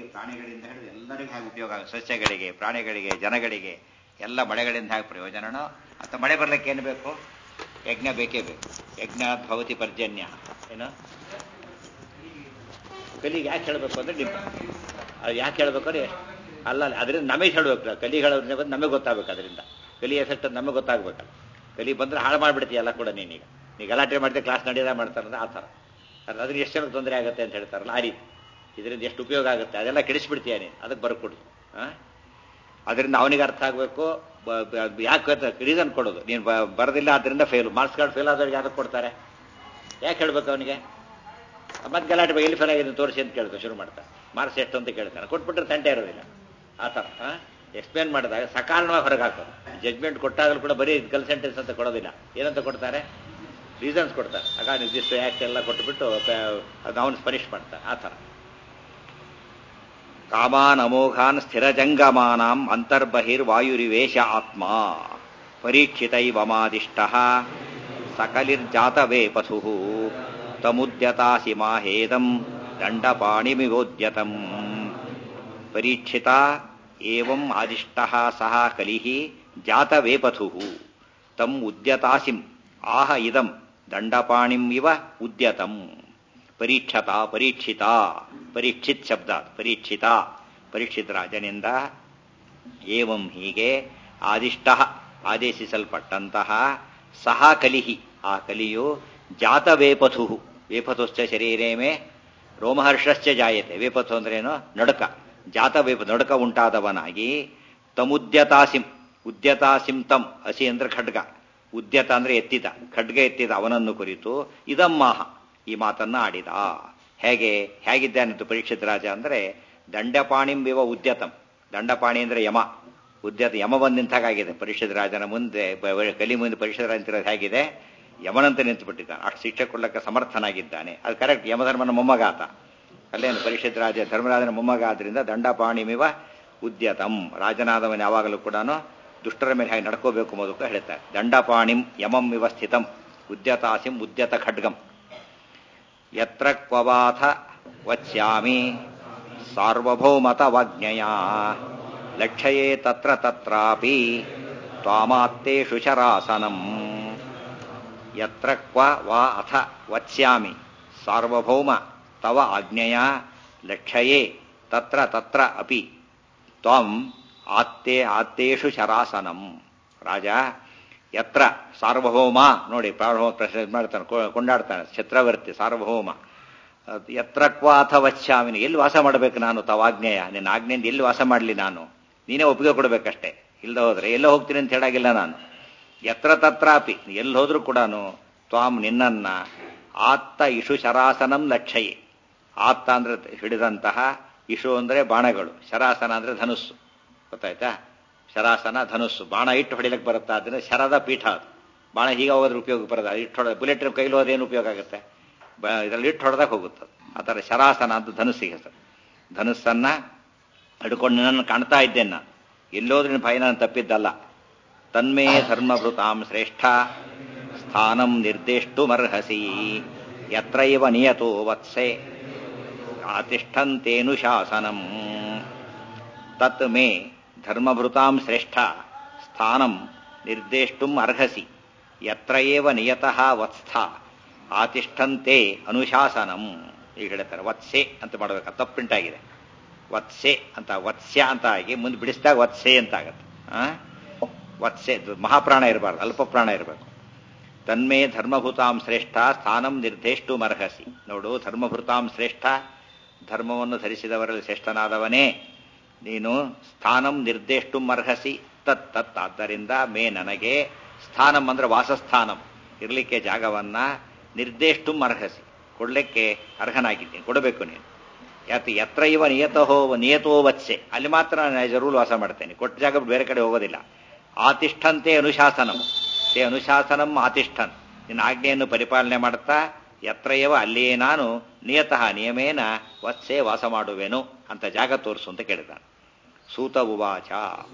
ಜೀವಿಗಳಿಗೆ ಪ್ರಾಣಿಗಳಿಂದ ಹಿಡಿದು ಎಲ್ಲರಿಗೂ ಹೇಗೆ ಉಪಯೋಗ ಆಗುತ್ತೆ ಸಸ್ಯಗಳಿಗೆ ಪ್ರಾಣಿಗಳಿಗೆ ಜನಗಳಿಗೆ ಎಲ್ಲ ಮಳೆಗಳಿಂದ ಹೇಗೆ ಪ್ರಯೋಜನನೋ ಅಥವಾ ಮಳೆ ಬರ್ಲಿಕ್ಕೆ ಏನು ಬೇಕು ಯಜ್ಞ ಬೇಕೇ ಬೇಕು ಯಜ್ಞ ಭವತಿ ಪರ್ಜನ್ಯ ಏನು ಕಲಿಗೆ ಯಾಕೆ ಹೇಳಬೇಕು ಅಂದ್ರೆ ನಿಮ್ಮ ಅದು ಯಾಕೆ ಹೇಳ್ಬೇಕಾದ್ರೆ ಅಲ್ಲ ಅಲ್ಲ, ಅದರಿಂದ ನಮಗೆ ಹೇಳಬೇಕು ಕಲಿ ಹೇಳೋದ್ರಿಂದ ಬಂದು ನಮಗೆ ಗೊತ್ತಾಗಬೇಕು ಅದರಿಂದ ಕಲಿ ಎಫೆಕ್ಟ್ ಅದು ನಮಗೆ ಗೊತ್ತಾಗಬೇಕಲ್ಲ ಕಲಿ ಬಂದ್ರೆ ಹಾಳು ಮಾಡಿಬಿಡ್ತೀಯಲ್ಲ ಕೂಡ ನೀನೀಗ ನೀ ಗಲಾಟೆ ಮಾಡಿದ್ರೆ ಕ್ಲಾಸ್ ನಡೆಯೋದ ಮಾಡ್ತಾರಂದ್ರೆ ಆ ಥರ ಅದು ಅದ್ರಿಂದ ಎಷ್ಟು ಜನಕ್ಕೆ ತೊಂದರೆ ಆಗುತ್ತೆ ಅಂತ ಹೇಳ್ತಾರಲ್ಲ ಆ ರೀತಿ ಇದರಿಂದ ಎಷ್ಟು ಉಪಯೋಗ ಆಗುತ್ತೆ ಅದೆಲ್ಲ ಕೆಡಿಸ್ಬಿಡ್ತೀಯ ನೀನು ಅದಕ್ಕೆ ಬರ್ಕೊಡು ಹಾಂ ಅದರಿಂದ ಅವನಿಗೆ ಅರ್ಥ ಆಗಬೇಕು ಯಾಕೆ ರೀಸನ್ ಕೊಡೋದು ನೀನು ಬ- ಬರೋದಿಲ್ಲ ಅದರಿಂದ ಫೇಲ್ ಮಾರ್ಕ್ಸ್ ಕಾರ್ಡ್ ಫೇಲ್ ಆದವ್ರಿಗೆ ಯಾಕೆ ಕೊಡ್ತಾರೆ ಯಾಕೆ ಹೇಳ್ಬೇಕು ಅವನಿಗೆ ಮತ್ತೆ ಗಲಾಟೆ ಬಗ್ಗೆ ಎಲ್ಲಿ ಫೇಲ್ ಆಗಿದೆ ತೋರಿಸಿ ಅಂತ ಕೇಳ್ತಾನೆ ಶುರು ಮಾಡ್ತಾನೆ ಮಾರ್ಕ್ಸ್ ಎಷ್ಟು ಅಂತ ಕೇಳ್ತಾನೆ ಕೊಟ್ಬಿಟ್ರೆ ತಂಟೆ ಇರೋದಿಲ್ಲ ಆ ಥರ ಎಕ್ಸ್ಪ್ಲೇನ್ ಮಾಡಿದಾಗ ಸಕಾರಣವಾಗಿ ಹೊರಗೆ ಹಾಕೋದು ಜಜ್ಮೆಂಟ್ ಕೊಟ್ಟಾಗಲೂ ಕೂಡ ಬರೀ ಗಲ್ ಸೆಂಟೆನ್ಸ್ ಅಂತ ಕೊಡೋದಿಲ್ಲ ಏನಂತ ಕೊಡ್ತಾರೆ ರೀಸನ್ಸ್ ಕೊಡ್ತಾರೆ ಆಗ ನಿರ್ದಿಷ್ಟ ಆ್ಯಕ್ಟ್ ಎಲ್ಲ ಕೊಟ್ಬಿಟ್ಟು ಅದು ಅವನು ಪನಿಷ್ ಮಾಡ್ತಾರೆ ಆ ಥರ ಕಾಮಾನ್ ಅಮೋಘಾನ್ ಸ್ಥಿರಜಂಗಮಾನಾಂ ಅಂತರ್ಬಹಿರ್ವಾಯುರಿವೇಶ ಆತ್ಮ ಪರೀಕ್ಷಿತೈವಮಾದಿಷ್ಟ ಸಕಲಿರ್ಜಾತವೇ ಪಥು ತಮುದ್ಯತಾಸಿ ಮಾಹೇದಂ ದಂಡಪಾಣಿಮಿವೋದ್ಯತಂ ಪರೀಕ್ಷಿತ ಏವಂ ಆದಿಷ್ಟ ಸಹ ಕಲಿಃ ಜಾತವೇಪಥು ತಂ ಉದ್ಯತಾಸಿಂ ಆಹ ಇದಂ ದಂಡಪಾಣಿಂ ಇವ ಉದ್ಯತಂ ಪರೀಕ್ಷತ ಪರೀಕ್ಷಿತ ಪರೀಕ್ಷಿತ್ ಶಬ್ದ ಪರೀಕ್ಷಿತ ಪರೀಕ್ಷಿತ ರಾಜನಿಂದ ಏವಂ ಹೀಗೆ ಆದಿಷ್ಟ ಆದೇಶಿಸಲ್ಪಟ್ಟಂತಹ ಸಹ ಕಲಿಹಿ ಆ ಕಲಿಯು ಜಾತ ವೇಪಥು ವೇಪಥುಶ್ಚ ಶರೀರೇ ಮೇ ರೋಮಹರ್ಷಶ್ಚ ಜಾಯತೆ ವೇಪಥು ಅಂದ್ರೇನು ನಡುಕ ಜಾತ ವೇಪ ನಡುಕ ಉಂಟಾದವನಾಗಿ ತಮುದ್ಯತಾಸಿಂ ಉದ್ಯತಾಸಿಂ ತಂ ಹಸಿ ಅಂದ್ರೆ ಖಡ್ಗ ಉದ್ಯತ ಅಂದ್ರೆ ಎತ್ತಿದ ಖಡ್ಗ ಎತ್ತಿದ ಅವನನ್ನು ಕುರಿತು ಇದಮ್ಮಾಹ ಈ ಮಾತನ್ನ ಆಡಿದ ಹೇಗೆ ಹೇಗಿದ್ದಾನಿತ್ತು ಪರೀಕ್ಷಿತ ರಾಜ ಅಂದ್ರೆ ದಂಡಪಾಣಿಂ ವಿವ ಉದ್ಯತಂ ದಂಡಪಾಣಿ ಅಂದ್ರೆ ಯಮ ಉದ್ಯತ ಯಮ ಬಂದು ನಿಂತಾಗಿದೆ ಪರೀಕ್ಷಿತ ರಾಜನ ಮುಂದೆ ಬ- ಬ- ಕಲಿ ಮುಂದೆ ಪರೀಕ್ಷಿತ ರಾಜ ನಿಂತಿರೋದು ಹೇಗಿದೆ ಯಮನಂತೆ ನಿಂತು ಬಿಟ್ಟಿದ್ದಾನೆ ಅಷ್ಟು ಶಿಕ್ಷೆ ಕೊಡ್ಲಿಕ್ಕೆ ಸಮರ್ಥನಾಗಿದ್ದಾನೆ ಅದು ಕರೆಕ್ಟ್ ಯಮಧರ್ಮನ ಮೊಮ್ಮಗ ಆತ ಅಲ್ಲೇನು ಪರೀಕ್ಷಿತ ರಾಜ ಧರ್ಮರಾಜನ ಮೊಮ್ಮಗ ಆದ್ರಿಂದ ದಂಡಪಾಣಿಮಿವ ಉದ್ಯತಂ ರಾಜನಾದವನು ಯಾವಾಗಲೂ ಕೂಡ ದುಷ್ಟರ ಮೇಲೆ ಹೇಗೆ ನಡ್ಕೋಬೇಕು ಮೊದಲು ಹೇಳ್ತಾರೆ ದಂಡಪಾಣಿಂ ಯಮಂ ಇವ ಸ್ಥಿತಂ ಉದ್ಯತಾಸಿಂ ಉದ್ಯತ ಖಡ್ಗಂ ಯತ್ರ ಕ್ವವಾಥ ವಚ್ಯಾಮಿ ಸಾರ್ವಭೌಮತ ವಾಜ್ಞೆಯ ಲಕ್ಷಯೇ ತತ್ರ ತತ್ರಾಪಿ ತ್ವಾಮಾತ್ತೇಷು ಶರಾಸನಂ ಯತ್ರ ಕ್ವ ವಾ ಅಥ ವತ್ಸ್ಯಾಮಿ ಸಾರ್ವಭೌಮ ತವ ಆಜ್ಞೆಯ ಲಕ್ಷಯೇ ತತ್ರ ತತ್ರ ಅಪಿ ತ್ವಂ ಆತ್ತೇ ಆತ್ತೇಷು ಶರಾಸನಂ ರಾಜ ಯತ್ರ ಸಾರ್ವಭೌಮ ನೋಡಿ ಸಾರ್ವಭೌಮ ಪ್ರಶ್ನೆ ಮಾಡ್ತಾನೆ ಕೊ- ಕೊಂಡಾಡ್ತಾನೆ ಛತ್ರವರ್ತಿ ಸಾರ್ವಭೌಮ ಅದ್ ಯತ್ರ ಕ್ವ ಅಥ ವಚ್ಚಾಮಿನಿ ಎಲ್ಲಿ ವಾಸ ಮಾಡಬೇಕು ನಾನು ತವಾಜ್ಞೆಯ ನಿನ್ನ ಆಜ್ಞೆಯಿಂದ ಎಲ್ಲಿ ವಾಸ ಮಾಡಲಿ ನಾನು ನೀನೇ ಒಪ್ಪಿಗೆ ಕೊಡಬೇಕಷ್ಟೇ ಇಲ್ದ ಹೋದ್ರೆ ಎಲ್ಲ ಹೋಗ್ತೀನಿ ಅಂತ ಹೇಳಾಗಿಲ್ಲ ನಾನು ಯತ್ರ ತತ್ರಾಪಿ ಎಲ್ಲಿ ಹೋದ್ರೂ ಕೂಡ ತ್ವಾಂ ನಿನ್ನನ್ನ ಆತ್ತ ಇಷು ಶರಾಸನಂ ಲಕ್ಷಯೇ ಆತ್ತ ಅಂದ್ರೆ ಹಿಡಿದಂತಹ ಇಷು ಅಂದ್ರೆ ಬಾಣಗಳು ಶರಾಸನ ಅಂದ್ರೆ ಧನುಸ್ಸು ಗೊತ್ತಾಯ್ತಾ ಶರಾಸನ ಧನುಸ್ಸು ಬಾಣ ಇಟ್ಟು ಹೊಡಿಲಕ್ಕೆ ಬರುತ್ತಾ ಅದನ್ನ ಶರದ ಪೀಠ ಅದು ಬಾಣ ಹೀಗೆ ಹೋಗೋದ್ರ ಉಪಯೋಗ ಬರೋದು ಇಟ್ಟು ಹೊಡೆದ ಬುಲೆಟ್ ಕೈಲಿ ಹೋದ್ರೆ ಏನು ಉಪಯೋಗ ಆಗುತ್ತೆ ಇದರಲ್ಲಿ ಇಟ್ಟು ಹೊಡೆದಾಗ ಹೋಗುತ್ತೆ ಅದು. ಆ ಥರ ಶರಾಸನ ಅಂತ ಧನುಸ್ಸಿಗೆ ಹೆಸರು ಧನುಸ್ಸನ್ನ ಹಿಡ್ಕೊಂಡು ನನ್ನ ಕಾಣ್ತಾ ಇದ್ದೇನೆ ನಾನು ಎಲ್ಲೋದ್ರಿನ ಭಯ ನಾನು ತಪ್ಪಿದ್ದಲ್ಲ ತನ್ಮೇ ಧರ್ಮಭೃತಾಂ ಶ್ರೇಷ್ಠ ಸ್ಥಾನಂ ನಿರ್ದೇಷ್ಟುಮರ್ಹಸಿ ಯತ್ರ ಇವ ನಿಯತೋ ವತ್ಸೆ ಆತಿಷ್ಠಂತೇನು ಶಾಸನಂ ತತ್ ಮೇ ಧರ್ಮಭೃತಾಂ ಶ್ರೇಷ್ಠ ಸ್ಥಾನಂ ನಿರ್ದೇಷ್ಟುಂ ಅರ್ಹಸಿ ಯತ್ರ ಏವ ನಿಯತಃ ವತ್ಸ್ಥ ಆತಿಷ್ಠಂತೆ ಅನುಶಾಸನಂ ಈಗ ಹೇಳ್ತಾರೆ ವತ್ಸೆ ಅಂತ ಮಾಡಬೇಕು ತಪ್ಪುಂಟಾಗಿದೆ ವತ್ಸೆ ಅಂತ ವತ್ಸ್ಯ ಅಂತ ಆಗಿ ಮುಂದೆ ಬಿಡಿಸಿದಾಗ ವತ್ಸೆ ಅಂತ ಆಗತ್ತೆ ಆ? ವತ್ಸೆ ಇದು ಮಹಾಪ್ರಾಣ ಇರಬಾರ್ದು ಅಲ್ಪ ಪ್ರಾಣ ಇರಬೇಕು ತನ್ಮೇ ಧರ್ಮಭೂತಾಂ ಶ್ರೇಷ್ಠ ಸ್ಥಾನಂ ನಿರ್ದೇಷ್ಟು ಮರ್ಹಸಿ ನೋಡು ಧರ್ಮಭೂತಾಂ ಶ್ರೇಷ್ಠ ಧರ್ಮವನ್ನು ಧರಿಸಿದವರಲ್ಲಿ ಶ್ರೇಷ್ಠನಾದವನೇ ನೀನು ಸ್ಥಾನಂ ನಿರ್ದೇಷ್ಟು ಮರ್ಹಸಿ ತತ್ ತತ್ ಆದ್ದರಿಂದ ಮೇ ನನಗೆ ಸ್ಥಾನಂ ಅಂದ್ರೆ ವಾಸಸ್ಥಾನಂ ಇರಲಿಕ್ಕೆ ಜಾಗವನ್ನ ನಿರ್ದೇಷ್ಟು ಅರ್ಹಸಿ ಕೊಡ್ಲಿಕ್ಕೆ ಅರ್ಹನಾಗಿದ್ದೀನಿ ಕೊಡಬೇಕು ನೀನು ಯಾಕೆ ಯತ್ರ ಇವ ನಿಯತಹೋ ನಿಯತೋ ವತ್ಸೆ ಅಲ್ಲಿ ಮಾತ್ರ ನಾನು ಜರೂರು ವಾಸ ಮಾಡ್ತೇನೆ ಕೊಟ್ಟ ಜಾಗ ಬಿಟ್ಟು ಬೇರೆ ಕಡೆ ಹೋಗೋದಿಲ್ಲ ಆತಿಷ್ಠಂತೆ ಅನುಶಾಸನಂ ತೇ ಅನುಶಾಸನಂ ಆತಿಷ್ಠನ್ ನಿನ್ನ ಆಜ್ಞೆಯನ್ನು ಪರಿಪಾಲನೆ ಮಾಡುತ್ತಾ ಯತ್ರಯವ ಅಲ್ಲಿಯೇ ನಾನು ನಿಯತಃ ನಿಯಮೇನ ವತ್ಸೆ ವಾಸ ಮಾಡುವೆನು ಅಂತ ಜಾಗ ತೋರಿಸು ಅಂತ ಕೇಳಿದಾನೆ ಸೂತ ಉವಾಚ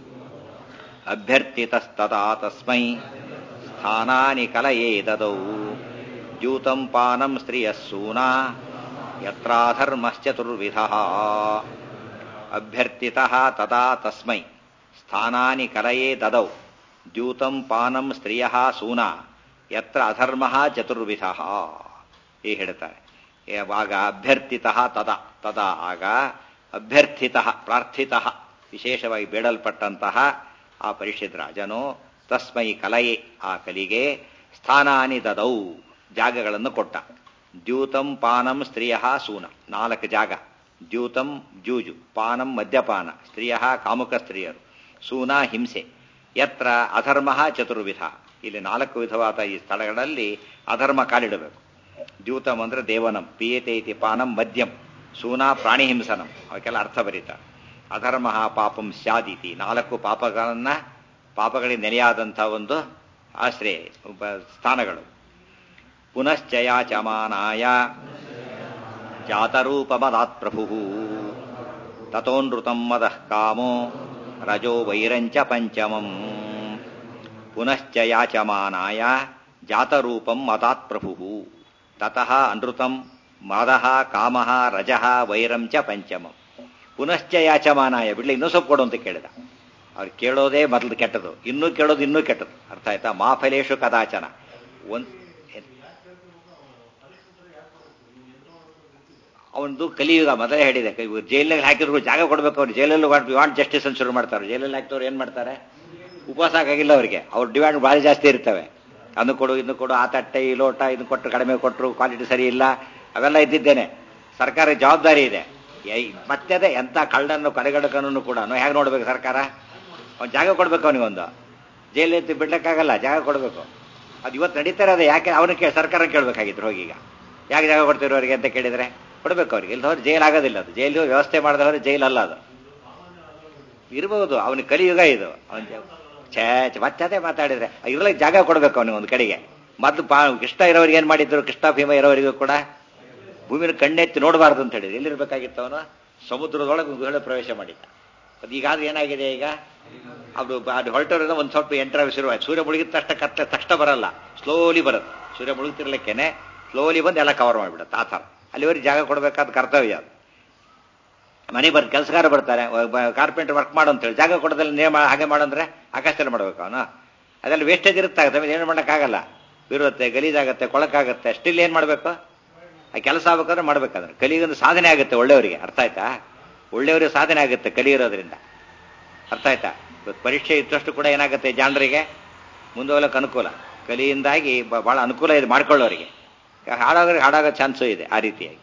ಅಭ್ಯರ್ಥಿತಸ್ತದಾ ತಸ್ಮೈ ಸ್ಥಾನಾನಿ ಕಲಯೇ ದದೌ ದ್ಯೂತಂ ಪಾನಂ ಸ್ತ್ರಿಯಃ ಸೂನಾ ಯತ್ರಾಧರ್ಮಶ್ಚತುರ್ವಿಧ ಅಭ್ಯರ್ಥಿತಃ ತದಾ ತಸ್ಮೈ ಸ್ಥಾನಾನಿ ಕಲಯೇ ದದೌ ದ್ಯೂತಂ ಪಾನಂ ಸ್ತ್ರೀಯ ಸೂನ ಯತ್ರ ಅಧರ್ಮ ಚತುರ್ವಿಧ ಈ ಹೇಳ್ತಾರೆ ಆಗ ಅಭ್ಯರ್ಥಿತ ತದ ತದ ಆಗ ಅಭ್ಯರ್ಥಿತ ಪ್ರಾರ್ಥಿತ ವಿಶೇಷವಾಗಿ ಬೇಡಲ್ಪಟ್ಟಂತಹ ಆ ಪರಿಷತ್ ರಾಜನು ತಸ್ಮೈ ಕಲಯೆ ಆ ಕಲಿಗೆ ಸ್ಥಾನಾನಿ ದದೌ ಜಾಗಗಳನ್ನು ಕೊಟ್ಟ ದ್ಯೂತಂ ಪಾನಂ ಸ್ತ್ರೀಯ ಸೂನ ನಾಲ್ಕು ಜಾಗ ದ್ಯೂತಂ ಜೂಜು ಪಾನಂ ಮದ್ಯಪಾನ ಸ್ತ್ರೀಯ ಕಾಮುಕ ಸ್ತ್ರೀಯರು ಸೂನ ಹಿಂಸೆ ಯತ್ರ ಅಧರ್ಮ ಚತುರ್ವಿಧ ಇಲ್ಲಿ ನಾಲ್ಕು ವಿಧವಾದ ಈ ಸ್ಥಳಗಳಲ್ಲಿ ಅಧರ್ಮ ಕಾಲಿಡಬೇಕು ದ್ಯೂತಂ ಅಂದ್ರೆ ದೇವನಂ ಪೀಯತೆ ಇತಿ ಪಾನಂ ಮದ್ಯಂ ಸೂನಾ ಪ್ರಾಣಿಹಿಂಸನಂ ಅವಕ್ಕೆಲ್ಲ ಅರ್ಥ ಬರೀತಾರೆ ಅಧರ್ಮ ಪಾಪಂ ಸ್ಯಾದಿತಿ ನಾಲ್ಕು ಪಾಪಗಳನ್ನ ಪಾಪಗಳಿಗೆ ನೆಲೆಯಾದಂಥ ಒಂದು ಆಶ್ರಯ ಸ್ಥಾನಗಳು ಪುನಶ್ಚಯಾಚಮಾನಾಯ ಜಾತರೂಪಮದಾತ್ ಪ್ರಭು ತಥೋನೃತಂ ಮದಃ ಕಾಮೋ ರಜೋ ವೈರಂಚ ಪಂಚಮಂ ಪುನಶ್ಚ ಯಾಚಮಾನಾಯ ಜಾತರೂಪಂ ಮದಾತ್ ಪ್ರಭು ತತಃ ಅನೃತಂ ಮದಃ ಕಾಮಃ ರಜಃ ವೈರಂ ಚ ಪಂಚಮಂ ಪುನಶ್ಚ ಯಾಚಮಾನಾಯ ಬಿಡ್ಲಿ ಇನ್ನೂ ಸ್ವಲ್ಪ ಕೊಡು ಅಂತ ಕೇಳಿದ ಅವ್ರು ಕೇಳೋದೇ ಮೊದಲು ಕೆಟ್ಟದು ಇನ್ನೂ ಕೇಳೋದು ಇನ್ನೂ ಕೆಟ್ಟದು ಅರ್ಥ ಆಯ್ತಾ ಮಾಫಲೇಶು ಕದಾಚನ ಒಂದ್ ಅವನದು ಕಲಿಯುಗ ಮೊದಲೇ ಹೇಳಿದೆ ಜೈಲಿನಲ್ಲಿ ಹಾಕಿದ್ರು ಜಾಗ ಕೊಡಬೇಕು ಅವ್ರು ಜೈಲಲ್ಲಿ ವಾಂಟ್ ಜಸ್ಟಿಸ್ ಅಂತ ಶುರು ಮಾಡ್ತಾರೆ ಜೈಲಲ್ಲಿ ಹಾಕಿದವ್ರು ಏನು ಮಾಡ್ತಾರೆ ಉಪವಾಸ ಆಗಿಲ್ಲ ಅವರಿಗೆ ಅವ್ರ ಡಿಮ್ಯಾಂಡ್ ಭಾಳ ಜಾಸ್ತಿ ಇರ್ತವೆ ಅದನ್ನು ಕೊಡು ಇದನ್ನು ಕೊಡು ಆ ತಟ್ಟೆ ಈ ಲೋಟ ಇದನ್ನು ಕೊಟ್ಟರು ಕಡಿಮೆ ಕೊಟ್ಟರು ಕ್ವಾಲಿಟಿ ಸರಿ ಇಲ್ಲ ಅವೆಲ್ಲ ಇದ್ದಿದ್ದೇನೆ ಸರ್ಕಾರ ಜವಾಬ್ದಾರಿ ಇದೆ ಮತ್ತೆ ಅದೇ ಎಂಥ ಕಳ್ಳನ್ನು ಕಡೆಗಡಕನೂ ಕೂಡ ಹೇಗೆ ನೋಡ್ಬೇಕು ಸರ್ಕಾರ ಅವ್ನು ಜಾಗ ಕೊಡ್ಬೇಕು ಅವನಿಗೊಂದು ಜೈಲಿತ್ತು ಬಿಡ್ಲಿಕ್ಕಾಗಲ್ಲ ಜಾಗ ಕೊಡಬೇಕು ಅದು ಇವತ್ತು ನಡೀತಾರೆ ಅದೇ ಯಾಕೆ ಅವನು ಕೇ ಸರ್ಕಾರ ಕೇಳಬೇಕಾಗಿದ್ರು ಹೋಗಿ ಈಗ ಯಾಕೆ ಜಾಗ ಕೊಡ್ತಿರೋ ಅವರಿಗೆ ಅಂತ ಕೇಳಿದರೆ ಕೊಡಬೇಕು ಅವ್ರಿಗೆ ಇಲ್ದವ್ರು ಜೈಲ್ ಆಗೋದಿಲ್ಲ ಅದು ಜೈಲು ವ್ಯವಸ್ಥೆ ಮಾಡಿದವರು ಜೈಲ್ ಅಲ್ಲ ಅದು ಇರಬಹುದು ಅವನಿಗೆ ಕಲಿಯುಗ ಇದು ಅವನ ಛೇ ಮತ್ತೆ ಅದೇ ಮಾತಾಡಿದ್ರೆ ಇರ್ಲಿಕ್ಕೆ ಜಾಗ ಕೊಡಬೇಕು ಅವನಿಗೆ ಒಂದು ಕಡೆಗೆ ಮೊದಲು ಪಾ ಕೃಷ್ಣ ಇರೋರಿಗೆ ಏನು ಮಾಡಿದ್ರು ಕೃಷ್ಣ ಭೀಮ ಇರೋವರಿಗೂ ಕೂಡ ಭೂಮಿನ ಕಣ್ಣೆತ್ತಿ ನೋಡಬಾರ್ದು ಅಂತ ಹೇಳಿದ್ರು ಎಲ್ಲಿರ್ಬೇಕಾಗಿತ್ತು ಅವನು ಸಮುದ್ರದೊಳಗೆ ಗುಹಳೆ ಪ್ರವೇಶ ಮಾಡಿದ್ದ ಅದು ಈಗಾದ್ರೂ ಏನಾಗಿದೆ ಈಗ ಅದು ಅದು ಹೊರಟೋರಿಂದ ಒಂದು ಸ್ವಲ್ಪ ಎಂಟರ ಶುರುವಾಯ್ತು ಸೂರ್ಯ ಮುಳುಗಿದ ತಕ್ಷಣ ಕತ್ತ ತಕ್ಷಣ ಬರಲ್ಲ ಸ್ಲೋಲಿ ಬರುತ್ತೆ ಸೂರ್ಯ ಮುಳುಗ್ತಿರ್ಲಿಕ್ಕೇನೆ ಸ್ಲೋಲಿ ಬಂದು ಎಲ್ಲ ಕವರ್ ಮಾಡಿಬಿಡುತ್ತೆ ಆ ಥರ ಅಲ್ಲಿವರೆಗೆ ಜಾಗ ಕೊಡಬೇಕಾದ ಕರ್ತವ್ಯ ಅದು ಮನೆ ಬರ್ ಕೆಲಸಗಾರ ಬರ್ತಾರೆ ಕಾರ್ಪೆಂಟರ್ ವರ್ಕ್ ಮಾಡು ಅಂತೇಳಿ ಜಾಗ ಕೊಡೋದಲ್ಲಿ ನೇಮ ಹಾಗೆ ಮಾಡಂದ್ರೆ ಆಕಾಶದಲ್ಲಿ ಮಾಡ್ಬೇಕು ಅವನು ಅದೆಲ್ಲ ವೇಸ್ಟೇಜ್ ಇರುತ್ತೆ ಆಗುತ್ತೆ ಏನು ಮಾಡೋಕ್ಕಾಗಲ್ಲ ಇರುತ್ತೆ ಗಲೀಜಾಗತ್ತೆ ಕೊಳಕಾಗತ್ತೆ ಸ್ಟಿಲ್ ಏನು ಮಾಡಬೇಕು ಆ ಕೆಲಸ ಆಗ್ಬೇಕಾದ್ರೆ ಮಾಡ್ಬೇಕಾದ್ರೆ ಕಲಿಗೊಂದು ಸಾಧನೆ ಆಗುತ್ತೆ ಒಳ್ಳೆಯವರಿಗೆ ಅರ್ಥ ಆಯ್ತಾ ಒಳ್ಳೆಯವರಿಗೆ ಸಾಧನೆ ಆಗುತ್ತೆ ಕಲಿಯಿರೋದ್ರಿಂದ ಅರ್ಥ ಆಯ್ತಾ ಇವತ್ತು ಪರೀಕ್ಷೆ ಇದ್ದಷ್ಟು ಕೂಡ ಏನಾಗುತ್ತೆ ಜನರಿಗೆ ಮುಂದೋಗ್ಲಕ್ಕೆ ಅನುಕೂಲ ಕಲಿಯಿಂದಾಗಿ ಬಹಳ ಅನುಕೂಲ ಇದೆ ಮಾಡ್ಕೊಳ್ಳೋರಿಗೆ ಹಾಳಾಗೋರಿಗೆ ಹಾಳಾಗೋ ಚಾನ್ಸು ಇದೆ ಆ ರೀತಿಯಾಗಿ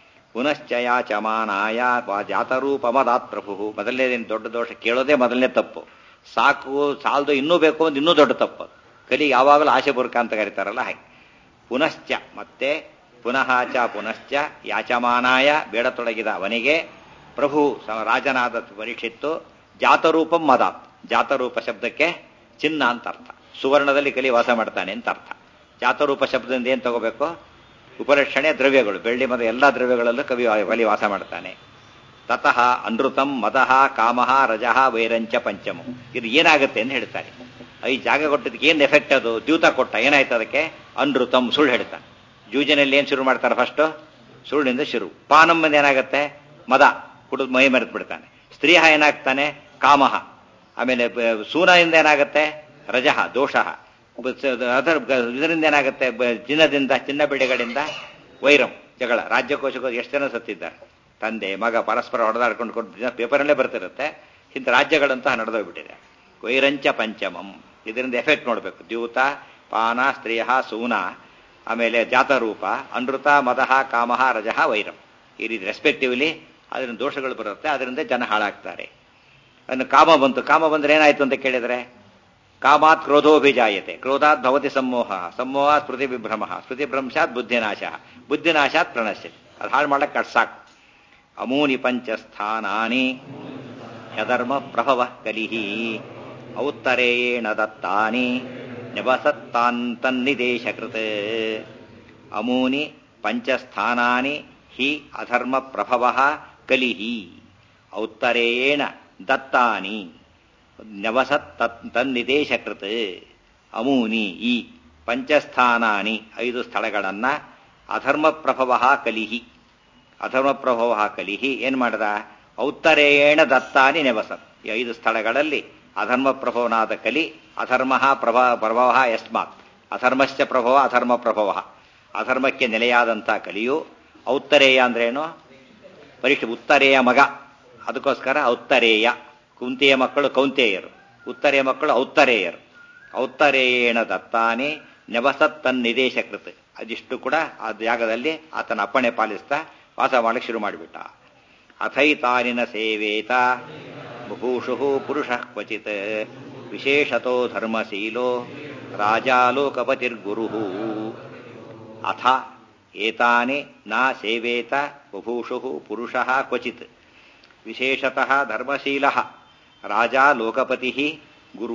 ಪುನಶ್ಚಯಾಚಮಾನಾಯ ಜಾತರೂಪಮದಾತ್ ಪ್ರಭು ಮೊದಲನೇದೇನು ದೊಡ್ಡ ದೋಷ ಕೇಳೋದೇ ಮೊದಲನೇ ತಪ್ಪು ಸಾಕು ಸಾಲದು ಇನ್ನೂ ಬೇಕು ಅಂತ ಇನ್ನೂ ದೊಡ್ಡ ತಪ್ಪು ಕಲಿ ಯಾವಾಗಲೂ ಆಸೆ ಬುರ್ಕ ಅಂತ ಕರೀತಾರಲ್ಲ ಹಾಗೆ ಪುನಶ್ಚ ಮತ್ತೆ ಪುನಃ ಚ ಪುನಶ್ಚ ಯಾಚಮಾನಾಯ ಬೇಡತೊಡಗಿದ ಅವನಿಗೆ ಪ್ರಭು ರಾಜನಾದ ಪರೀಕ್ಷಿತ್ತು ಜಾತರೂಪಂ ಮದಾತ್ ಜಾತರೂಪ ಶಬ್ದಕ್ಕೆ ಚಿನ್ನ ಅಂತ ಅರ್ಥ ಸುವರ್ಣದಲ್ಲಿ ಕಲಿ ವಾಸ ಮಾಡ್ತಾನೆ ಅಂತ ಅರ್ಥ ಜಾತರೂಪ ಶಬ್ದದಿಂದ ಏನು ತಗೋಬೇಕು ಉಪರಕ್ಷಣೆ ದ್ರವ್ಯಗಳು ಬೆಳ್ಳಿ ಮದ ಎಲ್ಲ ದ್ರವ್ಯಗಳಲ್ಲೂ ಕವಿ ಕಲಿ ವಾಸ ಮಾಡ್ತಾನೆ ತತಃ ಅನೃತಂ ಮದಃ ಕಾಮಃ ರಜಃ ವೈರಂಚ ಪಂಚಮು ಇದು ಏನಾಗುತ್ತೆ ಅಂತ ಹೇಳ್ತಾರೆ ಈ ಜಾಗ ಕೊಟ್ಟಿದ್ದಕ್ಕೆ ಏನು ಎಫೆಕ್ಟ್ ಅದು ದ್ಯೂತ ಕೊಟ್ಟ ಏನಾಯ್ತು ಅದಕ್ಕೆ ಅನೃತಂ ಸುಳ್ಳು ಹೇಳ್ತಾನೆ ಜೂಜನಲ್ಲಿ ಏನು ಶುರು ಮಾಡ್ತಾರೆ ಫಸ್ಟು ಸುಳ್ಳಿನಿಂದ ಶುರು ಪಾನಮ್ಮಂದ ಏನಾಗುತ್ತೆ ಮದ ಕುಡಿದು ಮೈ ಮರೆತು ಬಿಡ್ತಾನೆ ಸ್ತ್ರೀಯ ಏನಾಗ್ತಾನೆ ಕಾಮಹ ಆಮೇಲೆ ಸೂನದಿಂದ ಏನಾಗುತ್ತೆ ರಜಃ ದೋಷಃ ಅದರ ಇದರಿಂದ ಏನಾಗುತ್ತೆ ಚಿನ್ನದಿಂದ ಚಿನ್ನ ಬೆಳೆಗಳಿಂದ ವೈರಂ ಜಗಳ ರಾಜ್ಯಕೋಶಕ್ಕೆ ಎಷ್ಟು ಜನ ಸತ್ತಿದ್ದಾರೆ ತಂದೆ ಮಗ ಪರಸ್ಪರ ಹೊಡೆದಾಡ್ಕೊಂಡು ಕೊಟ್ಟು ಪೇಪರಲ್ಲೇ ಬರ್ತಿರುತ್ತೆ ಇಂಥ ರಾಜ್ಯಗಳಂತಹ ನಡೆದೋಗ್ಬಿಟ್ಟಿದೆ ವೈರಂಚ ಪಂಚಮಂ ಇದರಿಂದ ಎಫೆಕ್ಟ್ ನೋಡಬೇಕು ದ್ಯೂತ ಪಾನ ಸ್ತ್ರೀಯ ಸೂನ ಆಮೇಲೆ ಜಾತರೂಪ ಅನೃತ ಮದಃ ಕಾಮಃ ರಜಃ ವೈರಂ ಈ ರೀತಿ ರೆಸ್ಪೆಕ್ಟಿವ್ಲಿ ಅದರಿಂದ ದೋಷಗಳು ಬರುತ್ತೆ ಅದರಿಂದ ಜನ ಹಾಳಾಗ್ತಾರೆ ಅನ್ನು ಕಾಮ ಬಂತು ಕಾಮ ಬಂದ್ರೆ ಏನಾಯ್ತು ಅಂತ ಕೇಳಿದ್ರೆ ಕಾಮಾತ್ ಕ್ರೋಧೋಭಿಜಾಯತೆ ಕ್ರೋಧಾತ್ ಭವತಿ ಸಮೋಹ ಸಮೋಹಾತ್ ಸ್ಮೃತಿ ವಿಭ್ರಮ ಸ್ಮೃತಿ ಭ್ರಂಶಾತ್ ಬುದ್ಧಿನಾಶ ಬುದ್ಧಿನಾಶಾತ್ ಪ್ರಣಶ್ಯತಿ ಅದು ಹಾಳು ಮಾಡಕ್ಕೆ ಕಟ್ ಸಾಕು ಅಮೂನಿ ಪಂಚಸ್ಥಾನಾನಿ ಯಧರ್ಮ ಪ್ರಭವ ಕಲಿಹಿ ಔತ್ತರೇಣ ದತ್ತಾನಿ ನಿವಸತ್ತಾಂತನ್ನಿದೇಶಕೃತ ಅಮೂನಿ ಪಂಚಸ್ಥಾನಾನಿ ಹಿ ಅಧರ್ಮ ಪ್ರಭವ ಕಲಿಹಿ ಔತ್ತರೇಣ ದತ್ತಾನಿ ನ್ಯವಸತ್ ತನ್ನಿದೇಶಕೃತ ಅಮೂನಿ ಈ ಪಂಚಸ್ಥಾನಾನಿ ಐದು ಸ್ಥಳಗಳನ್ನ ಅಧರ್ಮ ಪ್ರಭವ ಕಲಿಹಿ ಅಧರ್ಮ ಪ್ರಭವ ಕಲಿಹಿ ಏನ್ ಮಾಡದ ಔತ್ತರೇಯೇಣ ದತ್ತಾನಿ ನೆವಸತ್ ಈ ಐದು ಸ್ಥಳಗಳಲ್ಲಿ ಅಧರ್ಮ ಪ್ರಭವನಾದ ಕಲಿ ಅಧರ್ಮ ಪ್ರಭ ಪ್ರಭವ ಯಸ್ಮಾತ್ ಅಧರ್ಮಶ್ಚ ಪ್ರಭವ ಅಧರ್ಮ ಪ್ರಭವ ಅಧರ್ಮಕ್ಕೆ ನೆಲೆಯಾದಂಥ ಕಲಿಯು ಔತ್ತರೇಯ ಅಂದ್ರೇನು ಪರೀಕ್ಷೆ ಉತ್ತರೇಯ ಮಗ ಅದಕ್ಕೋಸ್ಕರ ಔತ್ತರೇಯ ಕುಂತಿಯ ಮಕ್ಕಳು ಕೌಂತೇಯರು ಉತ್ತರೆಯ ಮಕ್ಕಳು ಔತ್ತರೇಯರು ಔತ್ತರೇಯೇಣ ದತ್ತಾನೆ ನೆವಸತ್ ತನ್ನಿದೇಶಕೃತ್ ಅದಿಷ್ಟು ಕೂಡ ಆ ಜಾಗದಲ್ಲಿ ಆತನ ಅಪ್ಪಣೆ ಪಾಲಿಸ್ತಾ ವಾಸ ಮಾಡಕ್ಕೆ ಶುರು ಮಾಡಿಬಿಟ್ಟ ಅಥೈತಾನಿನ ಸೇವೇತ ಬಭೂಷು ಪುರುಷ ಕ್ವಚಿತ್ ವಿಶೇಷತೋ ಧರ್ಮಶೀಲೋ ರಾಜಾಲೋಕಪತಿರ್ಗುರು ಅಥ ಏತಾನಿ ನ ಸೇವೇತ ಬಭೂಷು ಪುರುಷ ಕ್ವಚಿತ್ ವಿಶೇಷತಃ ಧರ್ಮಶೀಲ ರಾಜ ಲೋಕಪತಿ ಗುರು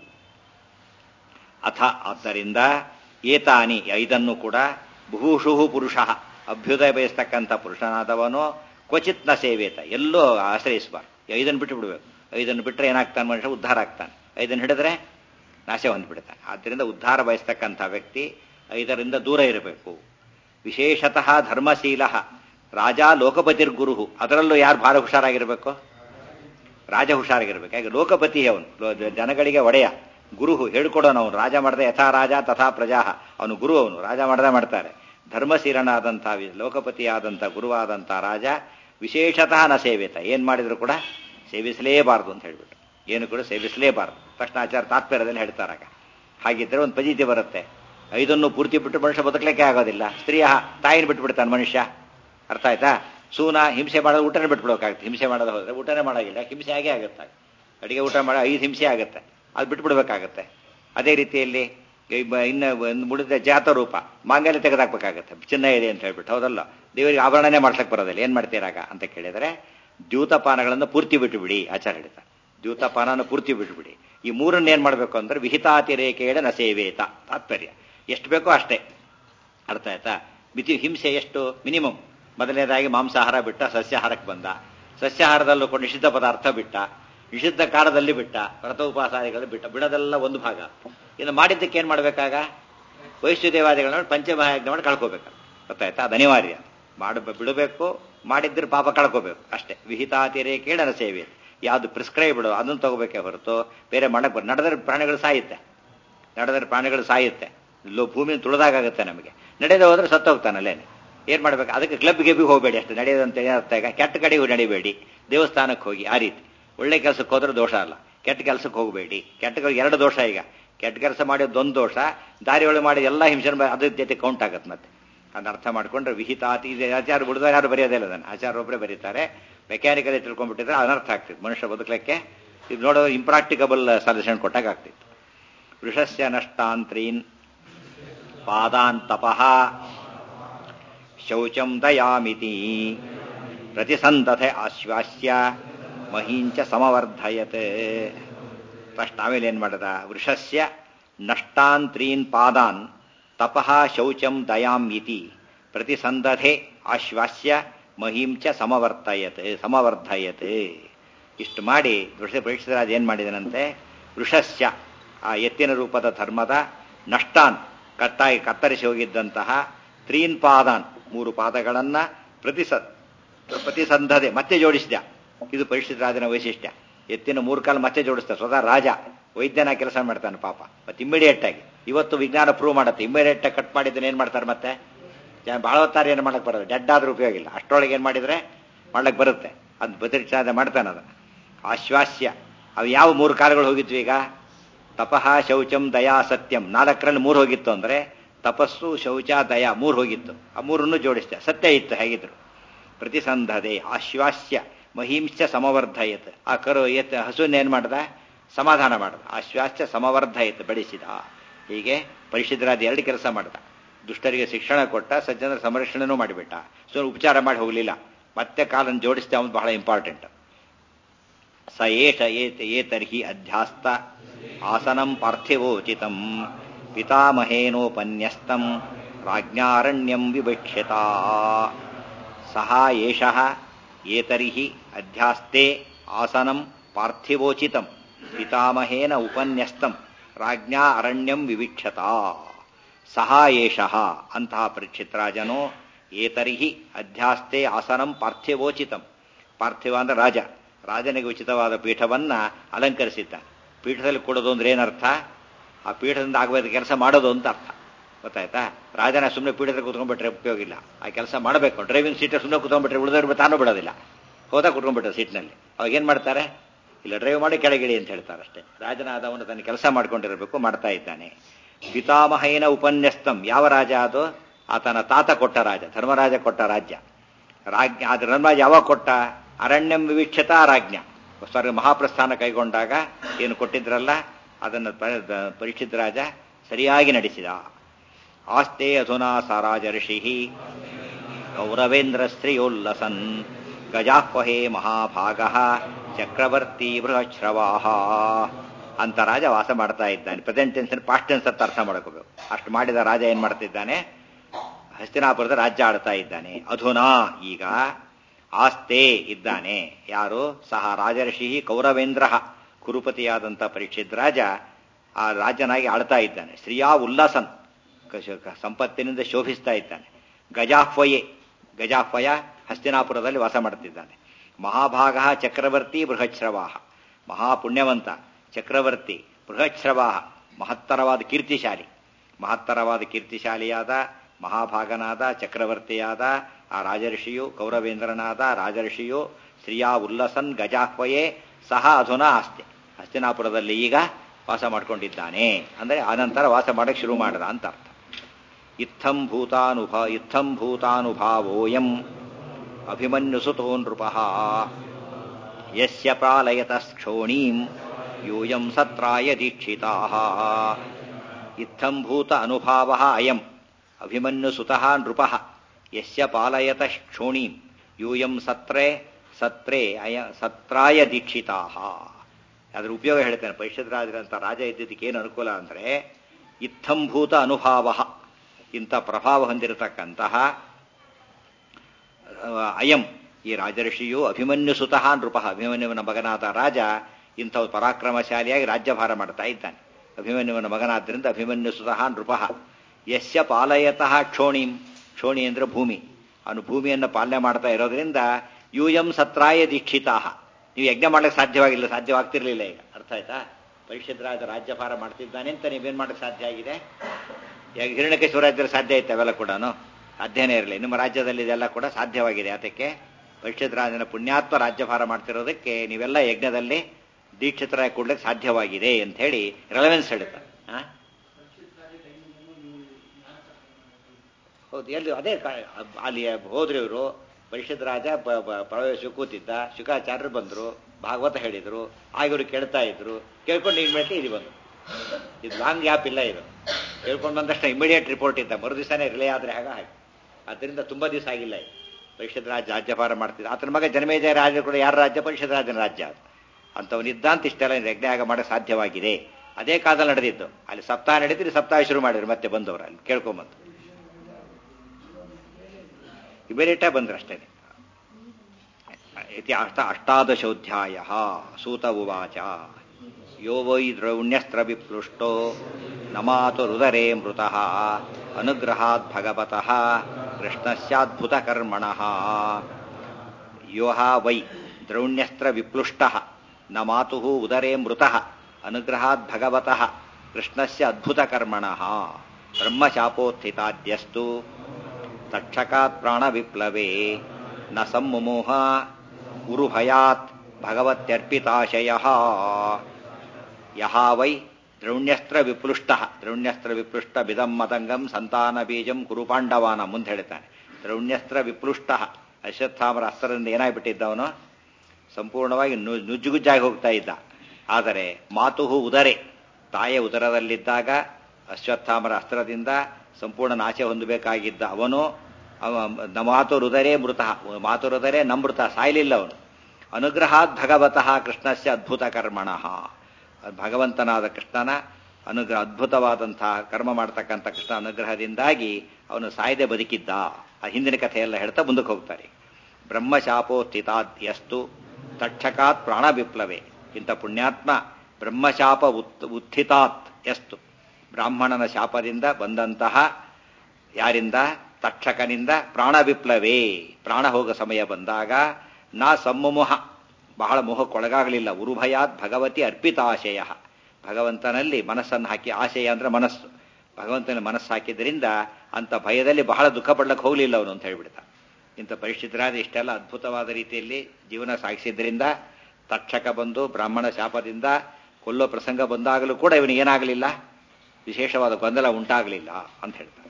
ಅಥ ಆದ್ದರಿಂದ ಏತಾನಿ ಐದನ್ನು ಕೂಡ ಬುಭೂಷು ಪುರುಷ ಅಭ್ಯುದಯ ಬಯಸ್ತಕ್ಕಂಥ ಪುರುಷನಾದವನು ಕ್ವಚಿತ್ ನ ಸೇವೇತ ಎಲ್ಲೋ ಆಶ್ರಯಿಸಬಾರ್ದು ಐದನ್ನು ಬಿಟ್ಟು ಬಿಡಬೇಕು ಐದನ್ನು ಬಿಟ್ಟರೆ ಏನಾಗ್ತಾನೆ ಮನುಷ್ಯ ಉದ್ಧಾರ ಆಗ್ತಾನೆ ಐದನ್ನು ಹಿಡಿದ್ರೆ ನಾಶ ಹೊಂದ್ಬಿಡ್ತಾನೆ ಆದ್ದರಿಂದ ಉದ್ಧಾರ ಬಯಸ್ತಕ್ಕಂಥ ವ್ಯಕ್ತಿ ಐದರಿಂದ ದೂರ ಇರಬೇಕು ವಿಶೇಷತಃ ಧರ್ಮಶೀಲ ರಾಜ ಲೋಕಪತಿರ್ಗುರು ಅದರಲ್ಲೂ ಯಾರು ಭಾಳ ಹುಷಾರಾಗಿರಬೇಕು ರಾಜ ಹುಷಾರಾಗಿರ್ಬೇಕು ಯಾಕೆ ಲೋಕಪತಿ ಅವನು ಜನಗಳಿಗೆ ಒಡೆಯ ಗುರು ಹೇಳ್ಕೊಡೋನು ಅವನು ರಾಜ ಮಾಡದೆ ಯಥಾ ರಾಜ ತಥಾ ಪ್ರಜಾ ಅವನು ಗುರು ಅವನು ರಾಜ ಮಾಡದೆ ಮಾಡ್ತಾರೆ ಧರ್ಮಶೀಲನಾದಂಥ ಲೋಕಪತಿಯಾದಂಥ ಗುರುವಾದಂಥ ರಾಜ ವಿಶೇಷತಃ ನ ಸೇವೇತ ಏನು ಮಾಡಿದ್ರು ಕೂಡ ಸೇವಿಸಲೇಬಾರದು ಅಂತ ಹೇಳ್ಬಿಟ್ಟು ಏನು ಕೂಡ ಸೇವಿಸಲೇಬಾರದು ತಕ್ಷಣ ಆಚಾರ ತಾತ್ಪರ್ಯದಲ್ಲಿ ಹೇಳ್ತಾರಾಗ ಹಾಗಿದ್ರೆ ಒಂದು ಪಜಿತಿ ಬರುತ್ತೆ ಐದನ್ನು ಪೂರ್ತಿ ಬಿಟ್ಟು ಮನುಷ್ಯ ಬದುಕಲಿಕ್ಕೆ ಆಗೋದಿಲ್ಲ ಸ್ತ್ರೀಯ ತಾಯಿನ ಬಿಟ್ಟು ಬಿಡ್ತಾನೆ ಮನುಷ್ಯ ಅರ್ಥ ಆಯ್ತಾ ಸೂನ ಹಿಂಸೆ ಮಾಡೋದು ಊಟನೇ ಬಿಟ್ಬಿಡೋಕ್ಕಾಗುತ್ತೆ ಹಿಂಸೆ ಮಾಡೋದು ಹೋದ್ರೆ ಊಟನೇ ಮಾಡೋಗಿಲ್ಲ ಹಿಂಸೆ ಆಗೇ ಆಗುತ್ತೆ ಅಡಿಗೆ ಊಟ ಮಾಡೋ ಐದು ಹಿಂಸೆ ಆಗುತ್ತೆ ಅದು ಬಿಟ್ಬಿಡ್ಬೇಕಾಗತ್ತೆ ಅದೇ ರೀತಿಯಲ್ಲಿ ಇನ್ನು ಮುಡಿದ ಜಾತ ರೂಪ ಮಾಂಗಲ್ಯ ತೆಗೆದಾಕ್ಬೇಕಾಗತ್ತೆ ಚಿನ್ನ ಇದೆ ಅಂತ ಹೇಳ್ಬಿಟ್ಟು ಹೌದಲ್ಲ ದೇವರಿಗೆ ಆಭರಣನೇ ಮಾಡ್ಸಕ್ ಬರೋದಿಲ್ಲ ಏನ್ ಮಾಡ್ತೀರಾಗ ಅಂತ ಕೇಳಿದರೆ ದ್ಯೂತಪಾನಗಳನ್ನು ಪೂರ್ತಿ ಬಿಟ್ಟುಬಿಡಿ ಆಚಾರ ಹೇಳ್ತಾರೆ ದ್ಯೂತಪಾನನ ಪೂರ್ತಿ ಬಿಟ್ಟುಬಿಡಿ ಈ ಮೂರನ್ನ ಏನ್ ಮಾಡಬೇಕು ಅಂದ್ರೆ ವಿಹಿತಾತಿರೇಕೆಯಡ ನ ಸೇವೇತ ತಾತ್ಪರ್ಯ ಎಷ್ಟು ಬೇಕೋ ಅಷ್ಟೇ ಅರ್ಥ ಆಯ್ತಾ ಮಿತಿ ಹಿಂಸೆ ಎಷ್ಟು ಮಿನಿಮಮ್ ಮೊದಲನೇದಾಗಿ ಮಾಂಸಾಹಾರ ಬಿಟ್ಟ ಸಸ್ಯಾಹಾರಕ್ಕೆ ಬಂದ ಸಸ್ಯಾಹಾರದಲ್ಲೂ ಕೂಡ ನಿಷಿದ್ಧ ಪದಾರ್ಥ ಬಿಟ್ಟ ನಿಷಿದ್ಧ ಕಾಲದಲ್ಲಿ ಬಿಟ್ಟ ವ್ರತ ಉಪಾಸಾದಿಗಳು ಬಿಟ್ಟ ಬಿಡೋದೆಲ್ಲ ಒಂದು ಭಾಗ ಇನ್ನು ಮಾಡಿದ್ದಕ್ಕೆ ಏನ್ ಮಾಡ್ಬೇಕಾಗ ವೈಶ್ವದೇವಾದಿಗಳನ್ನ ಪಂಚಮಹಾಯಜ್ಞ ಮಾಡಿ ಕಳ್ಕೋಬೇಕು ಗೊತ್ತಾಯ್ತಾ ಅದು ಅನಿವಾರ್ಯ ಮಾಡ ಬಿಡಬೇಕು ಮಾಡಿದ್ರೆ ಪಾಪ ಕಳ್ಕೋಬೇಕು ಅಷ್ಟೇ ವಿಹಿತಾತಿರೇಕೇಳ ಸೇವೆ ಯಾವ್ದು ಪ್ರಿಸ್ಕ್ರೈಬ್ಡ್ ಅದನ್ನು ತಗೋಬೇಕೇ ಹೊರತು ಬೇರೆ ಮಾಡಕ್ ಬರ್ ನಡೆದ್ರೆ ಪ್ರಾಣಿಗಳು ಸಾಯುತ್ತೆ ನಡೆದ್ರೆ ಪ್ರಾಣಿಗಳು ಸಾಯುತ್ತೆ ಲೋ ಭೂಮಿ ತುಳಿದಾಗುತ್ತೆ ನಮಗೆ ನಡೆಯದೆ ಹೋದ್ರೆ ಸತ್ತೋಗ್ತಾನಲ್ಲೇನೆ ಏನ್ ಮಾಡ್ಬೇಕು ಅದಕ್ಕೆ ಕ್ಲಬ್ ಗೆಬ್ಬಿಗೆ ಹೋಗಬೇಡಿ ಅಷ್ಟು ನಡೆಯೋದಂತ ಏನರ್ಥ ಈಗ ಕೆಟ್ಟ ಕಡೆಗೂ ನಡಿಬೇಡಿ ದೇವಸ್ಥಾನಕ್ಕೆ ಹೋಗಿ ಆ ರೀತಿ ಒಳ್ಳೆ ಕೆಲಸಕ್ಕೆ ಹೋದ್ರೆ ದೋಷ ಅಲ್ಲ ಕೆಟ್ಟ ಕೆಲಸಕ್ಕೆ ಹೋಗಬೇಡಿ ಕೆಟ್ಟ ಎರಡು ದೋಷ ಈಗ ಕೆಟ್ಟ ಕೆಲಸ ಮಾಡಿದ್ದೊಂದು ದೋಷ ದಾರಿ ಒಳಗೆ ಮಾಡಿ ಎಲ್ಲ ಹಿಂಸೆ ಅದ್ರ ಜೊತೆ ಕೌಂಟ್ ಆಗತ್ತೆ ಮತ್ತೆ ಅದನ್ನ ಅರ್ಥ ಮಾಡ್ಕೊಂಡ್ರೆ ವಿಹಿತಾತಿ ಇದು ಆಚಾರ ಬಿಡಿದ್ರೆ ಯಾರು ಬರೆಯೋದಿಲ್ಲ ಅದನ್ನು ಆಚಾರ ಒಬ್ಬರೇ ಬರೀತಾರೆ ಮೆಕ್ಯಾನಿಕಲ್ ತಿಳ್ಕೊಂಡ್ಬಿಟ್ಟಿದ್ರೆ ಅನರ್ಥ ಆಗ್ತಿತ್ತು ಮನುಷ್ಯ ಬದುಕಲಿಕ್ಕೆ ಇದು ನೋಡೋ ಇಂಪ್ರಾಕ್ಟಿಕಬಲ್ ಸಜೆಷನ್ ಕೊಟ್ಟಾಗ ಆಗ್ತಿತ್ತು ವೃಷಸ್ಯ ನಷ್ಟಾಂತ್ರೀನ್ ಪಾದಾನ್ ತಪಃ ಶೌಚಂ ದಯಾಮಿತಿ ಪ್ರತಿಸಂದತೆ ಆಶ್ವಾಸ್ಯ ಮಹೀಂಚ ಸಮವರ್ಧಯತ್ ಫಸ್ಟ್ ಆಮೇಲೆ ಏನ್ ಮಾಡದ ವೃಷಸ್ಯ ನಷ್ಟಾಂತ್ರೀನ್ ಪಾದಾನ್ ತಪಃ ಶೌಚಂ ದಯಾಂ ಇತಿ ಪ್ರತಿಸಂದಧೆ ಆಶ್ವಾಸ್ಯ ಮಹೀಂಚ ಸಮವರ್ತಯತ್ ಸಮವರ್ಧಯತ್ ಇಷ್ಟು ಮಾಡಿ ವೃಷ ಪರೀಕ್ಷಿತರಾಜ್ ಏನ್ ಮಾಡಿದನಂತೆ ವೃಷಸ್ಯ ಆ ಎತ್ತಿನ ರೂಪದ ಧರ್ಮದ ನಷ್ಟಾನ್ ಕತ್ತಾಗಿ ಕತ್ತರಿಸಿ ಹೋಗಿದ್ದಂತಹ ತ್ರೀನ್ ಪಾದಾನ್ ಮೂರು ಪಾದಗಳನ್ನ ಪ್ರತಿಸ ಪ್ರತಿಸಂಧದೆ ಮತ್ತೆ ಜೋಡಿಸಿದ ಇದು ಪರಿಶುದ್ಧರಾಜನ ವೈಶಿಷ್ಟ್ಯ ಎತ್ತಿನ ಮೂರು ಕಾಲು ಮತ್ತೆ ಜೋಡಿಸ್ತಾರೆ ಸ್ವತಃ ರಾಜ ವೈದ್ಯನ ಕೆಲಸ ಮಾಡ್ತಾನೆ ಪಾಪ ಮತ್ತೆ ಇಮಿಡಿಯೇಟ್ ಆಗಿ ಇವತ್ತು ವಿಜ್ಞಾನ ಪ್ರೂವ್ ಮಾಡುತ್ತೆ ಇಮಿಡಿಯೇಟ್ ಆಗಿ ಕಟ್ ಮಾಡಿದ್ದನ್ನ ಏನ್ ಮಾಡ್ತಾರೆ ಮತ್ತೆ ಬಹಳ ಹೊತ್ತಾರ ಏನು ಮಾಡಕ್ ಬರೋದು ಡೆಡ್ ಆದ್ರೂ ಉಪಯೋಗ ಇಲ್ಲ ಅಷ್ಟರೊಳಗೆ ಏನ್ ಮಾಡಿದ್ರೆ ಮಾಡ್ಲಕ್ ಬರುತ್ತೆ ಅದು ಬದರಿಚಾದ ಮಾಡ್ತಾನೆ ಅದನ್ನ ಆಶ್ವಾಸ್ಯ ಅವು ಯಾವ ಮೂರು ಕಾಲಗಳು ಹೋಗಿದ್ವು ಈಗ ತಪಃ ಶೌಚಂ ದಯಾ ಸತ್ಯಂ ನಾಲ್ಕರಲ್ಲಿ ಮೂರು ಹೋಗಿತ್ತು ಅಂದ್ರೆ ತಪಸ್ಸು ಶೌಚ ದಯಾ ಮೂರು ಹೋಗಿತ್ತು ಆ ಮೂರನ್ನು ಜೋಡಿಸ್ತೆ ಸತ್ಯ ಇತ್ತು ಹೇಗಿದ್ರು ಪ್ರತಿಸಂಧದೆ ಆಶ್ವಾಸ್ಯ ಮಹಿಂಶ್ಚ ಸಮವರ್ಧಯತ್ ಆ ಕರು ಎತ್ ಹಸುವಿನ ಏನ್ ಮಾಡ್ದ ಸಮಾಧಾನ ಮಾಡ್ದ ಆಶ್ವಾಸ್ಯ ಸಮವರ್ಧಯತ್ ಬೆಳೆಸಿದ ಹೀಗೆ ಪರಿಶುದ್ಧರಾದ ಎರಡು ಕೆಲಸ ಮಾಡ್ದ ದುಷ್ಟರಿಗೆ ಶಿಕ್ಷಣ ಕೊಟ್ಟ ಸಜ್ಜನರ ಸಂರಕ್ಷಣೆನೂ ಮಾಡಿಬಿಟ್ಟ ಸೊ ಉಪಚಾರ ಮಾಡಿ ಹೋಗಲಿಲ್ಲ ಮತ್ತೆ ಕಾಲನ್ನು ಜೋಡಿಸಿದ ಅವನು ಬಹಳ ಇಂಪಾರ್ಟೆಂಟ್ ಸ ಏಷ ಏತ ಏತರ್ಹಿ ಅಧ್ಯಾಸ್ತ ಆಸನಂ ಪಾರ್ಥಿವೋಚಿತಂ ಪಿತಾಮಹೇನೋಪನ್ಯಸ್ತಂ ರಾಜ್ಞಾರಣ್ಯಂ ವಿವಕ್ಷ್ಯತ ಸಹ ಏಷಃ ಏತರ್ಹಿ ಅಧ್ಯಾಸ್ತೆ ಆಸನಂ ಪಾರ್ಥಿವೋಚಿತಂ ಪಿತಾಮಹೇನ ಉಪನ್ಯಸ್ತಂ ರಾಜ್ಞಾ ಅರಣ್ಯಂ ವಿವಿಕ್ಷತ ಸಹ ಏಷಃ ಅಂತಹ ಪರೀಕ್ಷಿತರಾಜನೋ ಏತರ್ಹಿ ಅಧ್ಯಾಸ್ತೆ ಆಸನಂ ಪಾರ್ಥಿವೋಚಿತಂ ಪಾರ್ಥಿವ ಅಂದ್ರೆ ರಾಜ ರಾಜನಿಗೆ ಉಚಿತವಾದ ಪೀಠವನ್ನ ಅಲಂಕರಿಸಿದ್ದ ಪೀಠದಲ್ಲಿ ಕೊಡೋದು ಅಂದ್ರೆ ಏನರ್ಥ ಆ ಪೀಠದಿಂದ ಆಗಬೇಕಾದ ಕೆಲಸ ಮಾಡೋದು ಅಂತ ಅರ್ಥ ಗೊತ್ತಾಯ್ತಾ ರಾಜನ ಸುಮ್ಮನೆ ಪೀಠದಲ್ಲಿ ಕುತ್ಕೊಂಡ್ಬಿಟ್ರೆ ಉಪಯೋಗ ಇಲ್ಲ ಆ ಕೆಲಸ ಮಾಡಬೇಕು ಡ್ರೈವಿಂಗ್ ಸೀಟ್ ಸುಮ್ಮನೆ ಕುತ್ಕೊಂಡ್ಬಿಟ್ರೆ ಉಳಿದವ್ರು ತಾನು ಬಿಡೋದಿಲ್ಲ ಹೋದಾಗ ಕುತ್ಕೊಂಡ್ಬಿಟ್ರೆ ಸೀಟ್ನಲ್ಲಿ ಅವಾಗ ಏನು ಮಾಡ್ತಾರೆ ಇಲ್ಲ ಡ್ರೈವ್ ಮಾಡಿ ಕೆಳಗಿಳಿ ಅಂತ ಹೇಳ್ತಾರೆ ಅಷ್ಟೇ ರಾಜನಾದವನು ತನ್ನ ಕೆಲಸ ಮಾಡ್ಕೊಂಡಿರಬೇಕು ಮಾಡ್ತಾ ಇದ್ದಾನೆ ಪಿತಾಮಹೈನ ಉಪನ್ಯಸ್ತಂ ಯಾವ ರಾಜ ಅದು ಆತನ ತಾತ ಕೊಟ್ಟ ರಾಜ ಧರ್ಮರಾಜ ಕೊಟ್ಟ ರಾಜ್ಯ ರಾಜ್ಞ ಆ ಧರ್ಮರಾಜ ಯಾವಾಗ ಕೊಟ್ಟ ಅರಣ್ಯಂ ವಿವೀಕ್ಷತ ರಾಜ್ಞ ಸಾರಿ ಮಹಾಪ್ರಸ್ಥಾನ ಕೈಗೊಂಡಾಗ ಏನು ಕೊಟ್ಟಿದ್ರಲ್ಲ ಅದನ್ನು ಪರೀಕ್ಷಿತ್ ರಾಜ ಸರಿಯಾಗಿ ನಡೆಸಿದ ಆಸ್ತೆ ಅಧುನಾ ಸಾರಾಜ ಋಷಿ ಗೌರವೇಂದ್ರ ಶ್ರೀಯೋಲ್ಲಸನ್ ಗಜಾಹ್ವಹೇ ಮಹಾಭಾಗ ಚಕ್ರವರ್ತಿ ಬೃಹಶ್ರವಾಹ ಅಂತ ರಾಜ ವಾಸ ಮಾಡ್ತಾ ಇದ್ದಾನೆ ಪ್ರೆಸೆಂಟ್ ಟೆನ್ಸ್ ಪಾಸ್ಟ್ ಟೆನ್ಸ್ ಅಂತ ಅರ್ಥ ಮಾಡ್ಕೋಬೇಕು ಅಷ್ಟು ಮಾಡಿದ ರಾಜ ಏನ್ ಮಾಡ್ತಿದ್ದಾನೆ ಹಸ್ತಿನಾಪುರದ ರಾಜ್ಯ ಆಡ್ತಾ ಇದ್ದಾನೆ ಅಧುನಾ ಈಗ ಆಸ್ತೆ ಇದ್ದಾನೆ ಯಾರು ಸಹ ರಾಜರ್ಷಿ ಕೌರವೇಂದ್ರ ಕುರುಪತಿಯಾದಂಥ ಪರೀಕ್ಷಿತ್ ರಾಜ ಆ ರಾಜನಾಗಿ ಆಳ್ತಾ ಇದ್ದಾನೆ ಶ್ರೀಯಾ ಉಲ್ಲಾಸನ್ ಸಂಪತ್ತಿನಿಂದ ಶೋಭಿಸ್ತಾ ಇದ್ದಾನೆ ಗಜಾಹ್ವಯೇ ಗಜಾಹ್ವಯ ಹಸ್ತಿನಾಪುರದಲ್ಲಿ ವಾಸ ಮಾಡ್ತಿದ್ದಾನೆ ಮಹಾಭಾಗ ಚಕ್ರವರ್ತಿ ಬೃಹಚ್ರವಾಹ ಮಹಾಪುಣ್ಯವಂತ ಚಕ್ರವರ್ತಿ ಬೃಹಚ್ರವಾಹ ಮಹತ್ತರವಾದ ಕೀರ್ತಿಶಾಲಿ ಮಹತ್ತರವಾದ ಕೀರ್ತಿಶಾಲಿಯಾದ ಮಹಾಭಾಗನಾದ ಚಕ್ರವರ್ತಿಯಾದ ಆ ರಾಜಋಷಿಯು ಕೌರವೇಂದ್ರನಾದ ರಾಜಋಷಿಯು ಶ್ರೀಯಾ ಉಲ್ಲಸನ್ ಗಜಾಹ್ವಯೇ ಸಹ ಅಧುನಾ ಆಸ್ತೆ ಹಸ್ತಿನಾಪುರದಲ್ಲಿ ಈಗ ವಾಸ ಮಾಡ್ಕೊಂಡಿದ್ದಾನೆ ಅಂದರೆ ಆನಂತರ ವಾಸ ಮಾಡಕ್ಕೆ ಶುರು ಮಾಡದ ಅಂತ ಅರ್ಥ ಇತ್ತಂ ಭೂತಾನುಭ ಇತ್ತಂ ಭೂತಾನುಭಾವೋಯಂ ಅಭಿಮನ್ಯುಸುತೋ ನೃಪ ಯಸ್ಯ ಪ್ರಾಲಯತಶ್ಕ್ಷೋಣೀಂ ಯೂಯಂ ಸತ್ರಾಯ ದೀಕ್ಷಿತಾ ಇತ್ತಂ ಭೂತ ಅನುಭಾವ ಅಯಂ ಅಭಿಮನ್ಯುಸುತಃ ನೃಪ ಯಸ್ಯ ಪಾಲಯತ ಕ್ಷೋಣೀಂ ಯೂಯಂ ಸತ್ರೇ ಸತ್ರೇ ಅಯ ಸತ್ರಾಯ ದೀಕ್ಷಿತಾ ಅದ್ರ ಉಪಯೋಗ ಹೇಳ್ತೇನೆ ಪರಿಷದ್ರಾಜರಂತ ರಾಜ ಇದ್ದಿದ್ದಕ್ಕೆ ಏನು ಅನುಕೂಲ ಅಂದರೆ ಇತ್ತಂಭೂತ ಅನುಭಾವ ಇಂಥ ಪ್ರಭಾವ ಹೊಂದಿರತಕ್ಕಂತಹ ಅಯಂ ಈ ರಾಜಋಷಿಯು ಅಭಿಮನ್ಯು ಸುತಃ ನೃಪ ಅಭಿಮನ್ಯುವನ ಮಗನಾದ ರಾಜ ಇಂಥ ಪರಾಕ್ರಮಶಾಲಿಯಾಗಿ ರಾಜ್ಯಭಾರ ಮಾಡ್ತಾ ಇದ್ದಾನೆ ಅಭಿಮನ್ಯುವನ ಮಗನಾದ್ದರಿಂದ ಅಭಿಮನ್ಯು ಸುತಃ ನೃಪ ಯಸ್ಯ ಪಾಲಯತಃ ಕ್ಷೋಣಿಂ ಕ್ಷೋಣಿ ಅಂದ್ರೆ ಭೂಮಿ ಅವನು ಭೂಮಿಯನ್ನು ಪಾಲನೆ ಮಾಡ್ತಾ ಇರೋದ್ರಿಂದ ಯೂಯಂ ಸತ್ರಾಯ ದೀಕ್ಷಿತಾ ನೀವು ಯಜ್ಞ ಮಾಡಕ್ಕೆ ಸಾಧ್ಯವಾಗಿಲ್ಲ ಸಾಧ್ಯವಾಗ್ತಿರ್ಲಿಲ್ಲ ಈಗ ಅರ್ಥ ಆಯ್ತಾ ಪರಿಷದ್ರಾಜ ರಾಜ್ಯಭಾರ ಮಾಡ್ತಿದ್ದಾನೆ ಅಂತ ನೀವೇನ್ ಮಾಡಕ್ಕೆ ಸಾಧ್ಯ ಆಗಿದೆ ಈಗ ಹಿರಣ್ಯಕೇಶ್ವರ ರಾಜ್ಯದಲ್ಲಿ ಸಾಧ್ಯ ಆಯ್ತು ಅವೆಲ್ಲ ಕೂಡ ಅಧ್ಯಯನ ಇರಲಿ ನಿಮ್ಮ ರಾಜ್ಯದಲ್ಲಿ ಇದೆಲ್ಲ ಕೂಡ ಸಾಧ್ಯವಾಗಿದೆ ಅದಕ್ಕೆ ಪರಿಷದ್ರಾಜನ ಪುಣ್ಯಾತ್ಮ ರಾಜ್ಯಭಾರ ಮಾಡ್ತಿರೋದಕ್ಕೆ ನೀವೆಲ್ಲ ಯಜ್ಞದಲ್ಲಿ ದೀಕ್ಷಿತರಾಗಿ ಕೊಡ್ಲಿಕ್ಕೆ ಸಾಧ್ಯವಾಗಿದೆ ಅಂತ ಹೇಳಿ ರೆಲೆವೆನ್ಸ್ ಹೇಳುತ್ತೆ ಹೌದು ಎಲ್ಲಿ ಅದೇ ಅಲ್ಲಿ ಹೋದ್ರು ಇವರು ಪರಿಷತ್ ರಾಜ ಪ್ರವೇಶ ಕೂತಿದ್ದ ಶುಕಾಚಾರ್ಯರು ಬಂದರು ಭಾಗವತ ಹೇಳಿದ್ರು ಆಗ ಇವರು ಕೇಳ್ತಾ ಇದ್ರು ಕೇಳ್ಕೊಂಡು ಇಮ್ಮಿಡಿಯೇಟ್ಲಿ ಇಲ್ಲಿ ಬಂದು ಇದು ಲಾಂಗ್ ಗ್ಯಾಪ್ ಇಲ್ಲ ಇದು ಕೇಳ್ಕೊಂಡು ಬಂದಷ್ಟು ಇಮಿಡಿಯೇಟ್ ರಿಪೋರ್ಟ್ ಇದ್ದ ಮರು ದಿವಸನೇ ರಿಲೇ ಆದರೆ ಆಗ ಹಾಗೆ ಅದರಿಂದ ತುಂಬಾ ದಿವಸ ಆಗಿಲ್ಲ ಇದು ಪರಿಷತ್ ರಾಜ ರಾಜ್ಯಭಾರ ಮಾಡ್ತಿದ್ದ ಆತನ ಮಗ ಜನಮೇಜಯ ರಾಜ ಕೂಡ ಯಾರ ರಾಜ್ಯ ಪರಿಷತ್ ರಾಜನ ರಾಜ್ಯ ಅದು ಅಂಥವನಿದ್ದ ಅಂತ ಇಷ್ಟೆಲ್ಲ ಯಜ್ಞ ಆಗ ಮಾಡಕ್ಕೆ ಸಾಧ್ಯವಾಗಿದೆ ಅದೇ ಕಾಲದಲ್ಲಿ ನಡೆದಿತ್ತು ಅಲ್ಲಿ ಸಪ್ತಾಹ ನಡೀತಿದ್ರೆ ಸಪ್ತಾಹ ಶುರು ಮಾಡಿದ್ರು ಮತ್ತೆ ಬಂದವರು ಅಲ್ಲಿ ಕೇಳ್ಕೊಂಬಂದು ಇಮಿಡಿಯೇಟಾಗಿ ಬಂದ್ರು ಅಷ್ಟೇ ಇತಿ ಅಷ್ಟ ಅಷ್ಟಾದಶೋಧ್ಯಾಯ ಸೂತ ಉವಾಚ ಯೋ ವೈ ದ್ರೌಣ್ಯಸ್ತ್ರ ವಿಪ್ಲುಷ್ಟೋ ನಮಾತು ಹೃದರೇ ಮೃತಃ ಅನುಗ್ರಹಾತ್ ಭಗವತಃ ಕೃಷ್ಣಸ್ಯಾದ್ಭುತ ಕರ್ಮಣಃ ಯೋಹ ವೈ ದ್ರೌಣ್ಯಸ್ತ್ರ ವಿಪ್ಲುಷ್ಟ ನ ಮಾತು ಉದರೇ ಮೃತಃ ಅನುಗ್ರಹಾತ್ ಭಗವತಃ ಕೃಷ್ಣಸ್ಯ ಅದ್ಭುತ ಕರ್ಮಣಃ ಬ್ರಹ್ಮಶಾಪೋತ್ಥಿತಾದ್ಯಸ್ತು ತಕ್ಷಕಾತ್ ಪ್ರಾಣ ವಿಪ್ಲವೇ ನ ಸಮ್ಮುಮೋಹ ಉರುಭಯಾತ್ ಭಗವತ್ಯರ್ಪಿತಾಶಯ ಯಹ ವೈ ದ್ರೌಣ್ಯಸ್ತ್ರ ವಿಪ್ಲುಷ್ಟ ದ್ರೌಣ್ಯಸ್ತ್ರ ವಿಪ್ಲುಷ್ಟ ಬಿದಂ ಮದಂಗಂ ಸಂತಾನ ಬೀಜಂ ಕುರು ಪಾಂಡವಾನ ಮುಂದೆ ಹೇಳ್ತಾನೆ ದ್ರೌಣ್ಯಸ್ತ್ರ ವಿಪ್ಲುಷ್ಟ ಅಶ್ವತ್ಥಾಮರ ಅಸ್ತ್ರದಿಂದ ಏನಾಗ್ಬಿಟ್ಟಿದ್ದವನು ಸಂಪೂರ್ಣವಾಗಿ ನುಜ್ಜುಗುಜ್ಜಾಗಿ ಹೋಗ್ತಾ ಇದ್ದ ಆದರೆ ಮಾತುಹು ಉದರೆ ತಾಯಿಯ ಉದರದಲ್ಲಿದ್ದಾಗ ಅಶ್ವತ್ಥಾಮರ ಅಸ್ತ್ರದಿಂದ ಸಂಪೂರ್ಣ ನಾಶ ಹೊಂದಬೇಕಾಗಿದ್ದ ಅವನು ಮಾತು ಹೃದರೇ ಮೃತ ಮಾತು ಹೃದರೇ ನಮೃತ ಸಾಯಲಿಲ್ಲ ಅವನು ಅನುಗ್ರಹಾತ್ ಭಗವತಃ ಕೃಷ್ಣಸ್ಯ ಅದ್ಭುತ ಕರ್ಮಣಃ ಭಗವಂತನಾದ ಕೃಷ್ಣನ ಅನುಗ್ರಹ ಅದ್ಭುತವಾದಂತಹ ಕರ್ಮ ಮಾಡತಕ್ಕಂಥ ಕೃಷ್ಣ ಅನುಗ್ರಹದಿಂದಾಗಿ ಅವನು ಸಾಯದೆ ಬದುಕಿದ್ದ ಆ ಹಿಂದಿನ ಕಥೆಯೆಲ್ಲ ಹೇಳ್ತಾ ಮುಂದಕ್ಕೆ ಹೋಗ್ತಾರೆ ಬ್ರಹ್ಮಶಾಪೋತ್ಥಿತಾದ್ಯಸ್ತು ತಕ್ಷಕಾತ್ ಪ್ರಾಣ ವಿಪ್ಲವೇ ಇಂಥ ಪುಣ್ಯಾತ್ಮ ಬ್ರಹ್ಮಶಾಪ ಉತ್ ಉತ್ಥಿತಾತ್ ಎಸ್ತು ಬ್ರಾಹ್ಮಣನ ಶಾಪದಿಂದ ಬಂದಂತಹ ಯಾರಿಂದ ತಕ್ಷಕನಿಂದ ಪ್ರಾಣ ವಿಪ್ಲವೇ ಪ್ರಾಣ ಹೋಗೋ ಸಮಯ ಬಂದಾಗ ನಾ ಸಮ್ಮೋಹ ಬಹಳ ಮೋಹಕ್ಕೊಳಗಾಗಲಿಲ್ಲ ಉರುಭಯಾತ್ ಭಗವತಿ ಅರ್ಪಿತಾಶಯ ಭಗವಂತನಲ್ಲಿ ಮನಸ್ಸನ್ನು ಹಾಕಿ ಆಶಯ ಅಂದ್ರೆ ಮನಸ್ಸು ಭಗವಂತನ ಮನಸ್ಸು ಹಾಕಿದ್ರಿಂದ ಅಂತ ಭಯದಲ್ಲಿ ಬಹಳ ದುಃಖ ಪಡ್ಲಕ್ಕೆ ಹೋಗಲಿಲ್ಲ ಅವನು ಅಂತ ಹೇಳ್ಬಿಡ್ತಾ ಇಂಥ ಪರಿಸ್ಥಿತರಾದ ಇಷ್ಟೆಲ್ಲ ಅದ್ಭುತವಾದ ರೀತಿಯಲ್ಲಿ ಜೀವನ ಸಾಗಿಸಿದ್ರಿಂದ ತಕ್ಷಕ ಬಂದು ಬ್ರಾಹ್ಮಣ ಶಾಪದಿಂದ ಕೊಲ್ಲೋ ಪ್ರಸಂಗ ಬಂದಾಗಲೂ ಕೂಡ ಇವನಿಗೆ ಏನಾಗಲಿಲ್ಲ ವಿಶೇಷವಾದ ಗೊಂದಲ ಉಂಟಾಗಲಿಲ್ಲ ಅಂತ ಹೇಳ್ತಾರೆ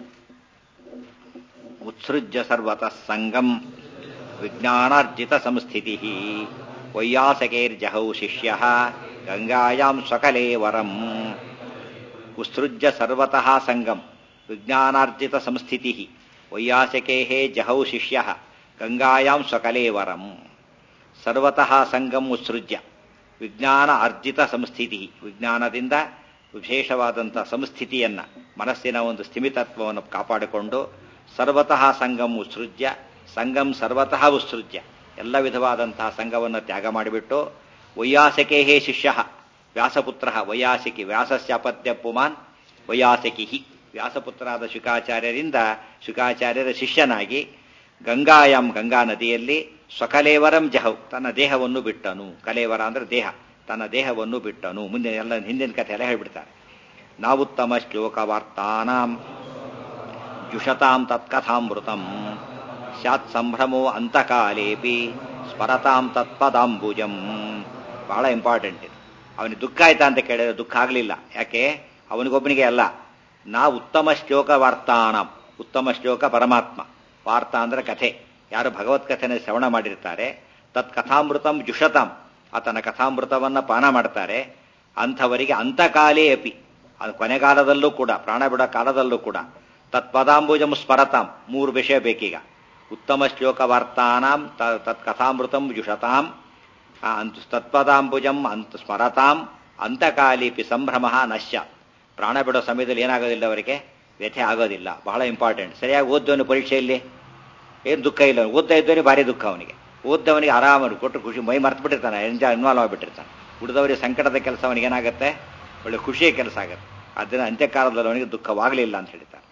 ಉತ್ಸೃಜ್ಯ ಸರ್ವತಃ ಸಂಗಂ ವಿಜ್ಞಾನಾರ್ಜಿತ ಸಂಸ್ಥಿತಿ ವೈಯಾಸಕೈರ್ಜಹೌ ಶಿಷ್ಯ ಗಂಗಾಯಾಂ ಸ್ವಕಲೇ ವರಂ ಉತ್ಸೃಜ್ಯ ಸರ್ವತಃ ಸಂಗಂ ವಿಜ್ಞಾನಾರ್ಜಿತ ಸಂಸ್ಥಿತಿ ವೈಯಾಸಕೇ ಜಹೌ ಶಿಷ್ಯ ಗಂಗಾಯಾಂ ಸ್ವಕಲೇ ವರಂ ಸರ್ವತಃ ಸಂಗಂ ಉತ್ಸೃಜ್ಯ ವಿಜ್ಞಾನ ಅರ್ಜಿತ ಸಂಸ್ಥಿತಿ ವಿಜ್ಞಾನದಿಂದ ವಿಶೇಷವಾದಂಥ ಸಂಸ್ಥಿತಿಯನ್ನ ಮನಸ್ಸಿನ ಒಂದು ಸ್ಥಿಮಿತತ್ವವನ್ನು ಕಾಪಾಡಿಕೊಂಡು ಸರ್ವತಃ ಸಂಗಂ ಉತ್ಸೃಜ್ಯ ಸಂಗಂ ಸರ್ವತಃ ಉತ್ಸೃಜ್ಯ ಎಲ್ಲ ವಿಧವಾದಂತಹ ಸಂಘವನ್ನು ತ್ಯಾಗ ಮಾಡಿಬಿಟ್ಟು ವೈಯಾಸಕೇ ಹೇ ಶಿಷ್ಯ ವ್ಯಾಸಪುತ್ರ ವೈಯಾಸಿಕಿ ವ್ಯಾಸಸ್ಯಾಪತ್ಯ ಪುಮಾನ್ ವೈಯಾಸಿಕಿ ವ್ಯಾಸಪುತ್ರರಾದ ಶುಕಾಚಾರ್ಯರಿಂದ ಶುಕಾಚಾರ್ಯರ ಶಿಷ್ಯನಾಗಿ ಗಂಗಾಯಾಮ್ ಗಂಗಾ ನದಿಯಲ್ಲಿ ಸ್ವಕಲೇವರಂ ಜಹೌ ತನ್ನ ದೇಹವನ್ನು ಬಿಟ್ಟನು ಕಲೇವರ ಅಂದ್ರೆ ದೇಹ ತನ್ನ ದೇಹವನ್ನು ಬಿಟ್ಟನು ಮುಂದೆ ಎಲ್ಲ ಹಿಂದಿನ ಕಥೆ ಎಲ್ಲ ಹೇಳ್ಬಿಡ್ತಾರೆ ನಾವುತ್ತಮ ಶ್ಲೋಕ ವಾರ್ತಾನಾಂ ಜುಷತಾಂ ತತ್ಕಥಾಮೃತಂ ಸ್ಯಾತ್ ಸಂಭ್ರಮೋ ಅಂತಕಾಲೇಪಿ ಸ್ಮರತಾಂ ತತ್ಪದಾಂಬುಜಂ ಬಹಳ ಇಂಪಾರ್ಟೆಂಟ್ ಇದು ಅವನಿಗೆ ದುಃಖ ಆಯ್ತಾ ಅಂತ ಕೇಳಿದ್ರೆ ದುಃಖ ಆಗಲಿಲ್ಲ ಯಾಕೆ ಅವನಿಗೊಬ್ಬನಿಗೆ ಅಲ್ಲ ನಾ ಉತ್ತಮ ಶ್ಲೋಕ ವಾರ್ತಾನಾಂ ಉತ್ತಮ ಶ್ಲೋಕ ಪರಮಾತ್ಮ ವಾರ್ತಾ ಅಂದ್ರೆ ಕಥೆ ಯಾರು ಭಗವತ್ ಕಥೆನ ಶ್ರವಣ ಮಾಡಿರ್ತಾರೆ ತತ್ ಕಥಾಮೃತಂ ಜುಷತಾಂ ಆತನ ಕಥಾಮೃತವನ್ನ ಪಾನ ಮಾಡ್ತಾರೆ ಅಂಥವರಿಗೆ ಅಂತಕಾಲೇ ಅಪಿ ಅದು ಕೊನೆಗಾಲದಲ್ಲೂ ಕೂಡ ಪ್ರಾಣ ಬಿಡೋ ಕಾಲದಲ್ಲೂ ಕೂಡ ತತ್ಪದಾಂಬುಜಂ ಸ್ಮರತಾಂ ಮೂರು ವಿಷಯ ಬೇಕೀಗ ಉತ್ತಮ ಶ್ಲೋಕ ವಾರ್ತಾನಾಂ ತತ್ ಕಥಾಮೃತಂ ಜುಷತಾಂ ಅಂತ ತತ್ಪದಾಂಬುಜಂ ಅಂತ ಸ್ಮರತಾಂ ಅಂತಕಾಲೀಪಿ ಸಂಭ್ರಮ ನಶ್ಯ ಪ್ರಾಣ ಬಿಡೋ ಸಮಯದಲ್ಲಿ ಏನಾಗೋದಿಲ್ಲ ಅವರಿಗೆ ವ್ಯಥೆ ಆಗೋದಿಲ್ಲ ಬಹಳ ಇಂಪಾರ್ಟೆಂಟ್ ಸರಿಯಾಗಿ ಓದ್ದವನು ಪರೀಕ್ಷೆಯಲ್ಲಿ ಏನು ದುಃಖ ಇಲ್ಲ ಓದ್ತಾ ಇದ್ದವನಿಗೆ ಭಾರಿ ದುಃಖ ಅವನಿಗೆ ಓದ್ದವನಿಗೆ ಆರಾಮ ಕೊಟ್ಟು ಖುಷಿ ಮೈ ಮರ್ತು ಬಿಟ್ಟಿರ್ತಾನೆ ಎಂಜಾಯ್ ಇನ್ವಾಲ್ವ್ ಆಗಿಬಿಟ್ಟಿರ್ತಾನೆ ಉಳಿದವರಿಗೆ ಸಂಕಟದ ಕೆಲಸ ಅವನಿಗೆ ಏನಾಗುತ್ತೆ ಒಳ್ಳೆ ಖುಷಿಯ ಕೆಲಸ ಆಗುತ್ತೆ ಅದನ್ನ ಅಂತ್ಯಕಾಲದಲ್ಲಿ ಅವನಿಗೆ ದುಃಖವಾಗಲಿಲ್ಲ ಅಂತ ಹೇಳ್ತಾರೆ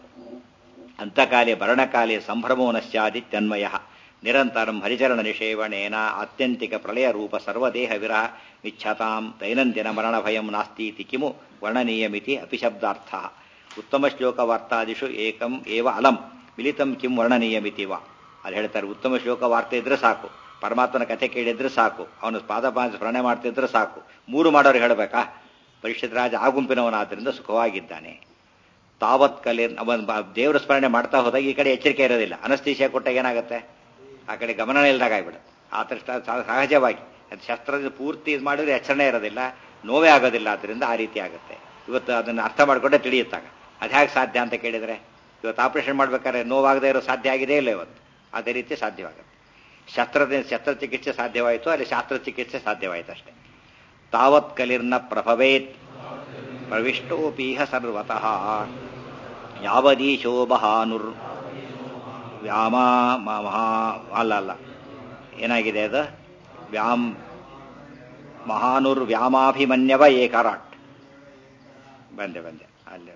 ಅಂತಕಾಲೇ ಭರಣಕಾಲೇ ಸಂಭ್ರಮೋ ನಶ್ಯಾದಿತ್ಯನ್ಮಯ ನಿರಂತರಂ ಹರಿಚರಣ ನಿಷೇವಣೇನ ಆತ್ಯಂತಿಕ ಪ್ರಳಯ ರೂಪ ಸರ್ವದೇಹ ವಿರಹ ಇಚ್ಛತಾಂ ದೈನಂದಿನ ಮರಣ ಭಯಂ ನಾಸ್ತೀತಿ ಕಿಮು ವರ್ಣನೀಯಮಿತಿ ಅಪಿಶಬ್ದಾರ್ಥ ಉತ್ತಮ ಶ್ಲೋಕ ವಾರ್ತಾದಿಷು ಏಕಂ ಏವ ಅಲಂ ಮಿಲಿತಂ ಕಿಂ ವರ್ಣನೀಯಮಿತಿ ವಾ ಅದು ಹೇಳ್ತಾರೆ ಉತ್ತಮ ಶ್ಲೋಕ ವಾರ್ತೆ ಇದ್ರೆ ಸಾಕು ಪರಮಾತ್ಮನ ಕಥೆ ಕೇಳಿದ್ರೆ ಸಾಕು ಅವನು ಪಾದಪಾದ ಸ್ಮರಣೆ ಮಾಡ್ತಿದ್ರೆ ಸಾಕು ಮೂರು ಮಾಡೋರು ಹೇಳಬೇಕಾ ಪರಿಷತ್ ರಾಜ ಆ ಗುಂಪಿನವನಾದ್ರಿಂದ ಸುಖವಾಗಿದ್ದಾನೆ ತಾವತ್ ಕಲೆ ದೇವರ ಸ್ಮರಣೆ ಮಾಡ್ತಾ ಹೋದಾಗ ಈ ಕಡೆ ಎಚ್ಚರಿಕೆ ಇರೋದಿಲ್ಲ ಅನಸ್ತೀಶಿಯ ಕೊಟ್ಟಾಗ ಏನಾಗುತ್ತೆ ಆ ಕಡೆ ಗಮನ ಇಲ್ದಾಗ ಆಗ್ಬಿಡುತ್ತೆ ಆ ಥರ ಸಹಜವಾಗಿ ಅದು ಶಸ್ತ್ರದ ಪೂರ್ತಿ ಇದು ಮಾಡಿದ್ರೆ ಎಚ್ಚರಣೆ ಇರೋದಿಲ್ಲ ನೋವೇ ಆಗೋದಿಲ್ಲ ಅದರಿಂದ ಆ ರೀತಿ ಆಗುತ್ತೆ ಇವತ್ತು ಅದನ್ನು ಅರ್ಥ ಮಾಡಿಕೊಂಡೇ ತಿಳಿಯುತ್ತಾಗ ಅದು ಹೇಗೆ ಸಾಧ್ಯ ಅಂತ ಕೇಳಿದರೆ ಇವತ್ತು ಆಪರೇಷನ್ ಮಾಡ್ಬೇಕಾದ್ರೆ ನೋವಾಗದೇ ಇರೋ ಸಾಧ್ಯ ಆಗಿದೆ ಇಲ್ಲ ಇವತ್ತು ಅದೇ ರೀತಿ ಸಾಧ್ಯವಾಗುತ್ತೆ ಶಸ್ತ್ರದ ಶಸ್ತ್ರಚಿಕಿತ್ಸೆ ಸಾಧ್ಯವಾಯಿತು ಅಲ್ಲಿ ಶಾಸ್ತ್ರಚಿಕಿತ್ಸೆ ಸಾಧ್ಯವಾಯಿತು ಅಷ್ಟೇ ತಾವತ್ ಕಲಿರ್ನ ಪ್ರಭವೇತ್ ಪ್ರವಿಷ್ಟೋಪೀಹ ಸರ್ವತಃ ಯಾವದೀಶೋ ಬಹಾನುರ್ ವ್ಯಾಮ ಮಹಾ ಅಲ್ಲ ಅಲ್ಲ ಏನಾಗಿದೆ ಅದು ವ್ಯಾಮ್ ಮಹಾನುರ್ ವ್ಯಾಮಾಭಿಮನ್ಯವ ಏಕರಾಟ್ ಬಂದೆ ಬಂದೆ ಅಲ್ಲಿ